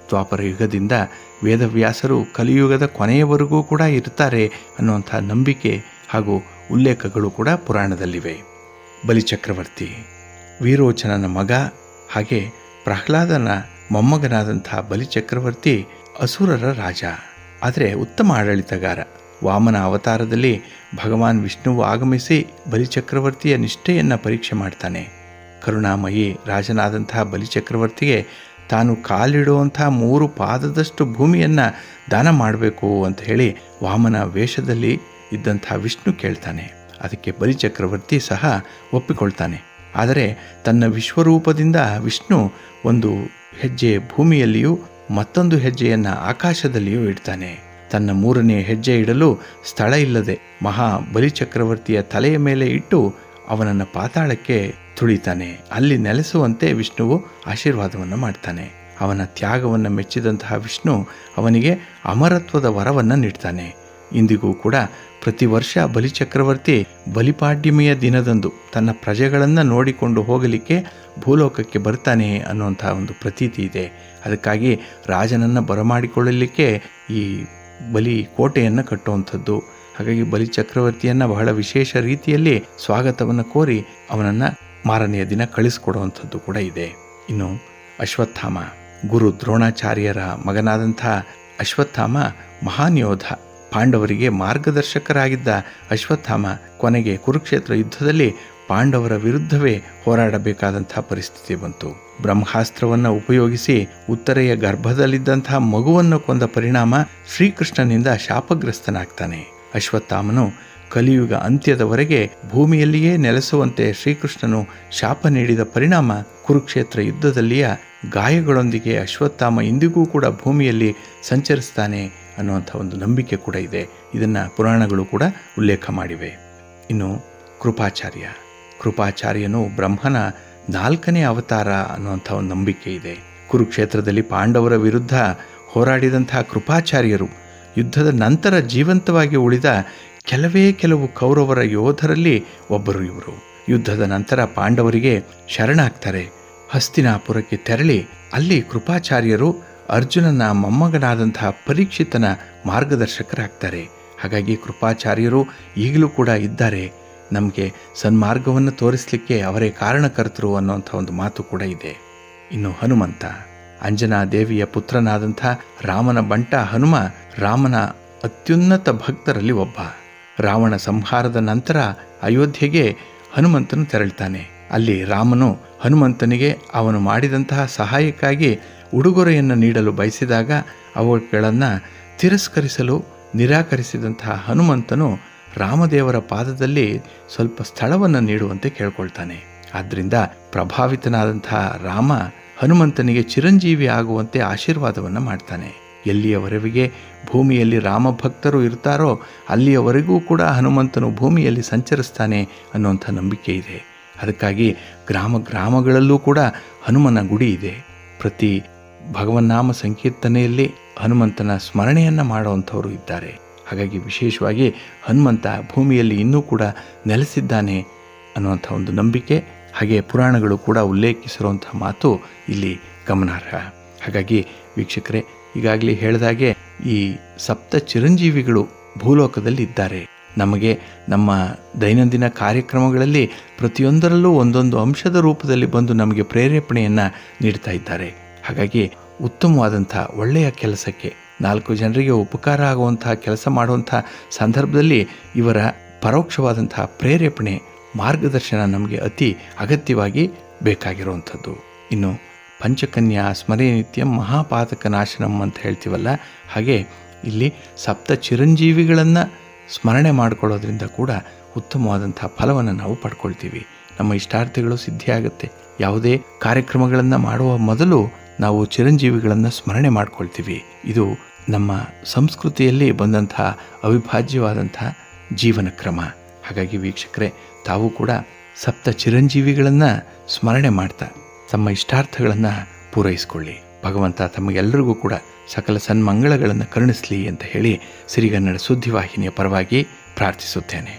ದ್ವಾಪರ ಯುಗದಿಂದ ವೇದವ್ಯಾಸರು ಕಲಿಯುಗದ ಕೊನೆಯವರೆಗೂ ಕೂಡ ಇರ್ತಾರೆ ಅನ್ನುವಂಥ ನಂಬಿಕೆ ಹಾಗೂ ಉಲ್ಲೇಖಗಳು ಕೂಡ ಪುರಾಣದಲ್ಲಿವೆ ಬಲಿಚಕ್ರವರ್ತಿ ವೀರೋಚನನ ಮಗ ಹಾಗೆ ಪ್ರಹ್ಲಾದನ ಮೊಮ್ಮಗನಾದಂಥ ಬಲಿಚಕ್ರವರ್ತಿ ಅಸುರರ ರಾಜ ಆದರೆ ಉತ್ತಮ ಆಡಳಿತಗಾರ ವಾಮನ ಅವತಾರದಲ್ಲಿ ಭಗವಾನ್ ವಿಷ್ಣುವು ಆಗಮಿಸಿ ಬಲಿಚಕ್ರವರ್ತಿಯ ನಿಷ್ಠೆಯನ್ನು ಪರೀಕ್ಷೆ ಮಾಡ್ತಾನೆ ಕರುಣಾಮಯಿ ರಾಜನಾದಂತಹ ಬಲಿಚಕ್ರವರ್ತಿಗೆ ತಾನು ಕಾಲಿಡುವಂಥ ಮೂರು ಪಾದದಷ್ಟು ಭೂಮಿಯನ್ನು ದಾನ ಮಾಡಬೇಕು ಅಂತ ಹೇಳಿ ವಾಮನ ವೇಷದಲ್ಲಿ ಇದ್ದಂಥ ವಿಷ್ಣು ಕೇಳ್ತಾನೆ ಅದಕ್ಕೆ ಬಲಿಚಕ್ರವರ್ತಿ ಸಹ ಒಪ್ಪಿಕೊಳ್ತಾನೆ ಆದರೆ ತನ್ನ ವಿಶ್ವರೂಪದಿಂದ ವಿಷ್ಣು ಒಂದು ಹೆಜ್ಜೆ ಭೂಮಿಯಲ್ಲಿಯೂ ಮತ್ತೊಂದು ಹೆಜ್ಜೆಯನ್ನು ಆಕಾಶದಲ್ಲಿಯೂ ಇಡ್ತಾನೆ ತನ್ನ ಮೂರನೇ ಹೆಜ್ಜೆ ಇಡಲು ಸ್ಥಳ ಇಲ್ಲದೆ ಮಹಾ ಬಲಿಚಕ್ರವರ್ತಿಯ ತಲೆಯ ಮೇಲೆ ಇಟ್ಟು ಅವನನ್ನು ಪಾತಾಳಕ್ಕೆ ತುಳಿತಾನೆ ಅಲ್ಲಿ ನೆಲೆಸುವಂತೆ ವಿಷ್ಣುವು ಆಶೀರ್ವಾದವನ್ನು ಮಾಡ್ತಾನೆ ಅವನ ತ್ಯಾಗವನ್ನು ಮೆಚ್ಚಿದಂತಹ ವಿಷ್ಣು ಅವನಿಗೆ ಅಮರತ್ವದ ವರವನ್ನು ನೀಡ್ತಾನೆ ಇಂದಿಗೂ ಕೂಡ ಪ್ರತಿ ವರ್ಷ ಬಲಿಚಕ್ರವರ್ತಿ ಬಲಿಪಾಡ್ಯಮಿಯ ದಿನದಂದು ತನ್ನ ಪ್ರಜೆಗಳನ್ನು ನೋಡಿಕೊಂಡು ಹೋಗಲಿಕ್ಕೆ ಭೂಲೋಕಕ್ಕೆ ಬರ್ತಾನೆ ಅನ್ನುವಂಥ ಒಂದು ಪ್ರತೀತಿ ಇದೆ ಅದಕ್ಕಾಗಿ ರಾಜನನ್ನು ಬರಮಾಡಿಕೊಳ್ಳಲಿಕ್ಕೆ ಈ ಬಲಿ ಕೋಟೆಯನ್ನು ಕಟ್ಟುವಂಥದ್ದು ಹಾಗಾಗಿ ಬಲಿ ಚಕ್ರವರ್ತಿಯನ್ನು ಬಹಳ ವಿಶೇಷ ರೀತಿಯಲ್ಲಿ ಸ್ವಾಗತವನ್ನು ಕೋರಿ ಅವನನ್ನು ಮಾರನೆಯ ದಿನ ಕಳಿಸ್ಕೊಡುವಂಥದ್ದು ಕೂಡ ಇದೆ ಇನ್ನು ಅಶ್ವತ್ಥಾಮ ಗುರು ದ್ರೋಣಾಚಾರ್ಯರ ಮಗನಾದಂಥ ಅಶ್ವತ್ಥಾಮ ಮಹಾನ್ ಯೋಧ ಪಾಂಡವರಿಗೆ ಮಾರ್ಗದರ್ಶಕರಾಗಿದ್ದ ಅಶ್ವತ್ಥಾಮ ಕೊನೆಗೆ ಕುರುಕ್ಷೇತ್ರ ಯುದ್ಧದಲ್ಲಿ ಪಾಂಡವರ ವಿರುದ್ಧವೇ ಹೋರಾಡಬೇಕಾದಂಥ ಪರಿಸ್ಥಿತಿ ಬಂತು ಬ್ರಹ್ಮಾಸ್ತ್ರವನ್ನು ಉಪಯೋಗಿಸಿ ಉತ್ತರೆಯ ಗರ್ಭದಲ್ಲಿದ್ದಂತಹ ಮಗುವನ್ನು ಕೊಂದ ಪರಿಣಾಮ ಶ್ರೀಕೃಷ್ಣನಿಂದ ಶಾಪಗ್ರಸ್ತನಾಗ್ತಾನೆ ಅಶ್ವತ್ಥಾಮನು ಕಲಿಯುಗ ಅಂತ್ಯದವರೆಗೆ ಭೂಮಿಯಲ್ಲಿಯೇ ನೆಲೆಸುವಂತೆ ಶ್ರೀಕೃಷ್ಣನು ಶಾಪ ನೀಡಿದ ಪರಿಣಾಮ ಕುರುಕ್ಷೇತ್ರ ಯುದ್ಧದಲ್ಲಿಯ ಗಾಯಗಳೊಂದಿಗೆ ಅಶ್ವತ್ಥಾಮ ಇಂದಿಗೂ ಕೂಡ ಭೂಮಿಯಲ್ಲಿ ಸಂಚರಿಸ್ತಾನೆ ಅನ್ನುವಂಥ ಒಂದು ನಂಬಿಕೆ ಕೂಡ ಇದೆ ಇದನ್ನು ಪುರಾಣಗಳು ಕೂಡ ಉಲ್ಲೇಖ ಮಾಡಿವೆ ಇನ್ನು ಕೃಪಾಚಾರ್ಯ ಕೃಪಾಚಾರ್ಯನು ಬ್ರಹ್ಮನ ನಾಲ್ಕನೇ ಅವತಾರ ಅನ್ನುವಂಥ ಒಂದು ನಂಬಿಕೆ ಇದೆ ಕುರುಕ್ಷೇತ್ರದಲ್ಲಿ ಪಾಂಡವರ ವಿರುದ್ಧ ಹೋರಾಡಿದಂತಹ ಕೃಪಾಚಾರ್ಯರು ಯುದ್ಧದ ನಂತರ ಜೀವಂತವಾಗಿ ಉಳಿದ ಕೆಲವೇ ಕೆಲವು ಕೌರವರ ಯೋಧರಲ್ಲಿ ಒಬ್ಬರು ಇವರು ಯುದ್ಧದ ನಂತರ ಪಾಂಡವರಿಗೆ ಶರಣಾಗ್ತಾರೆ ಹಸ್ತಿನಾಪುರಕ್ಕೆ ತೆರಳಿ ಅಲ್ಲಿ ಕೃಪಾಚಾರ್ಯರು ಅರ್ಜುನನ ಮೊಮ್ಮಗನಾದಂತಹ ಪರೀಕ್ಷಿತನ ಮಾರ್ಗದರ್ಶಕರಾಗ್ತಾರೆ ಹಾಗಾಗಿ ಕೃಪಾಚಾರ್ಯರು ಈಗಲೂ ಕೂಡ ಇದ್ದಾರೆ ನಮಗೆ ಸನ್ಮಾರ್ಗವನ್ನು ತೋರಿಸಲಿಕ್ಕೆ ಅವರೇ ಕಾರಣಕರ್ತರು ಅನ್ನುವಂಥ ಒಂದು ಮಾತು ಕೂಡ ಇದೆ ಇನ್ನು ಹನುಮಂತ ಅಂಜನಾ ದೇವಿಯ ಪುತ್ರನಾದಂಥ ರಾಮನ ಬಂಟ ಹನುಮ ರಾಮನ ಅತ್ಯುನ್ನತ ಭಕ್ತರಲ್ಲಿ ಒಬ್ಬ ರಾವಣ ಸಂಹಾರದ ನಂತರ ಅಯೋಧ್ಯೆಗೆ ಹನುಮಂತನು ತೆರಳ್ತಾನೆ ಅಲ್ಲಿ ರಾಮನು ಹನುಮಂತನಿಗೆ ಅವನು ಮಾಡಿದಂತಹ ಸಹಾಯಕ್ಕಾಗಿ ಉಡುಗೊರೆಯನ್ನು ನೀಡಲು ಬಯಸಿದಾಗ ಅವುಗಳನ್ನು ತಿರಸ್ಕರಿಸಲು ನಿರಾಕರಿಸಿದಂತಹ ಹನುಮಂತನು ರಾಮದೇವರ ಪಾದದಲ್ಲಿ ಸ್ವಲ್ಪ ಸ್ಥಳವನ್ನು ನೀಡುವಂತೆ ಕೇಳ್ಕೊಳ್ತಾನೆ ಆದ್ದರಿಂದ ಪ್ರಭಾವಿತನಾದಂತಹ ರಾಮ ಹನುಮಂತನಿಗೆ ಚಿರಂಜೀವಿ ಆಗುವಂತೆ ಆಶೀರ್ವಾದವನ್ನು ಮಾಡ್ತಾನೆ ಎಲ್ಲಿಯವರೆಗೆ ಭೂಮಿಯಲ್ಲಿ ರಾಮ ಭಕ್ತರು ಇರ್ತಾರೋ ಅಲ್ಲಿಯವರೆಗೂ ಕೂಡ ಹನುಮಂತನು ಭೂಮಿಯಲ್ಲಿ ಸಂಚರಿಸ್ತಾನೆ ಅನ್ನುವಂಥ ನಂಬಿಕೆ ಇದೆ ಅದಕ್ಕಾಗಿ ಗ್ರಾಮ ಗ್ರಾಮಗಳಲ್ಲೂ ಕೂಡ ಹನುಮನ ಗುಡಿ ಇದೆ ಪ್ರತಿ ಭಗವನ್ನಾಮ ಸಂಕೀರ್ತನೆಯಲ್ಲಿ ಹನುಮಂತನ ಸ್ಮರಣೆಯನ್ನು ಮಾಡುವಂಥವರು ಇದ್ದಾರೆ ಹಾಗಾಗಿ ವಿಶೇಷವಾಗಿ ಹನುಮಂತ ಭೂಮಿಯಲ್ಲಿ ಇನ್ನೂ ಕೂಡ ನೆಲೆಸಿದ್ದಾನೆ ಅನ್ನುವಂಥ ಒಂದು ನಂಬಿಕೆ ಹಾಗೆ ಪುರಾಣಗಳು ಕೂಡ ಉಲ್ಲೇಖಿಸಿರುವಂಥ ಮಾತು ಇಲ್ಲಿ ಗಮನಾರ್ಹ ಹಾಗಾಗಿ ವೀಕ್ಷಕರೇ ಈಗಾಗಲೇ ಹೇಳಿದಾಗೆ ಈ ಸಪ್ತ ಚಿರಂಜೀವಿಗಳು ಭೂಲೋಕದಲ್ಲಿ ಇದ್ದಾರೆ ನಮಗೆ ನಮ್ಮ ದೈನಂದಿನ ಕಾರ್ಯಕ್ರಮಗಳಲ್ಲಿ ಪ್ರತಿಯೊಂದರಲ್ಲೂ ಒಂದೊಂದು ಅಂಶದ ರೂಪದಲ್ಲಿ ಬಂದು ನಮಗೆ ಪ್ರೇರೇಪಣೆಯನ್ನು ನೀಡ್ತಾ ಇದ್ದಾರೆ ಹಾಗಾಗಿ ಉತ್ತಮವಾದಂಥ ಒಳ್ಳೆಯ ಕೆಲಸಕ್ಕೆ ನಾಲ್ಕು ಜನರಿಗೆ ಉಪಕಾರ ಆಗುವಂತಹ ಕೆಲಸ ಮಾಡುವಂಥ ಸಂದರ್ಭದಲ್ಲಿ ಇವರ ಪರೋಕ್ಷವಾದಂತಹ ಪ್ರೇರೇಪಣೆ ಮಾರ್ಗದರ್ಶನ ನಮಗೆ ಅತಿ ಅಗತ್ಯವಾಗಿ ಬೇಕಾಗಿರುವಂಥದ್ದು ಇನ್ನು ಪಂಚಕನ್ಯಾ ಸ್ಮರೇ ನಿತ್ಯಂ ಮಹಾಪಾತಕ ನಾಶನಂ ಅಂತ ಹೇಳ್ತೀವಲ್ಲ ಹಾಗೆ ಇಲ್ಲಿ ಸಪ್ತ ಚಿರಂಜೀವಿಗಳನ್ನು ಸ್ಮರಣೆ ಮಾಡಿಕೊಳ್ಳೋದ್ರಿಂದ ಕೂಡ ಉತ್ತಮವಾದಂಥ ಫಲವನ್ನು ನಾವು ಪಡ್ಕೊಳ್ತೀವಿ ನಮ್ಮ ಇಷ್ಟಾರ್ಥಗಳು ಸಿದ್ಧಿಯಾಗುತ್ತೆ ಯಾವುದೇ ಕಾರ್ಯಕ್ರಮಗಳನ್ನು ಮಾಡುವ ಮೊದಲು ನಾವು ಚಿರಂಜೀವಿಗಳನ್ನು ಸ್ಮರಣೆ ಮಾಡ್ಕೊಳ್ತೀವಿ ಇದು ನಮ್ಮ ಸಂಸ್ಕೃತಿಯಲ್ಲಿ ಬಂದಂಥ ಅವಿಭಾಜ್ಯವಾದಂಥ ಜೀವನ ಕ್ರಮ ಹಾಗಾಗಿ ವೀಕ್ಷಕರೇ ತಾವು ಕೂಡ ಸಪ್ತ ಚಿರಂಜೀವಿಗಳನ್ನು ಸ್ಮರಣೆ ಮಾಡ್ತಾ ತಮ್ಮ ಇಷ್ಟಾರ್ಥಗಳನ್ನು ಪೂರೈಸಿಕೊಳ್ಳಿ ಭಗವಂತ ತಮಗೆಲ್ಲರಿಗೂ ಕೂಡ ಸಕಲ ಸನ್ಮಂಗಳಗಳನ್ನು ಕರುಣಿಸಲಿ ಅಂತ ಹೇಳಿ ಸಿರಿಗನ್ನಡ ಸುದ್ದಿವಾಹಿನಿಯ ಪರವಾಗಿ ಪ್ರಾರ್ಥಿಸುತ್ತೇನೆ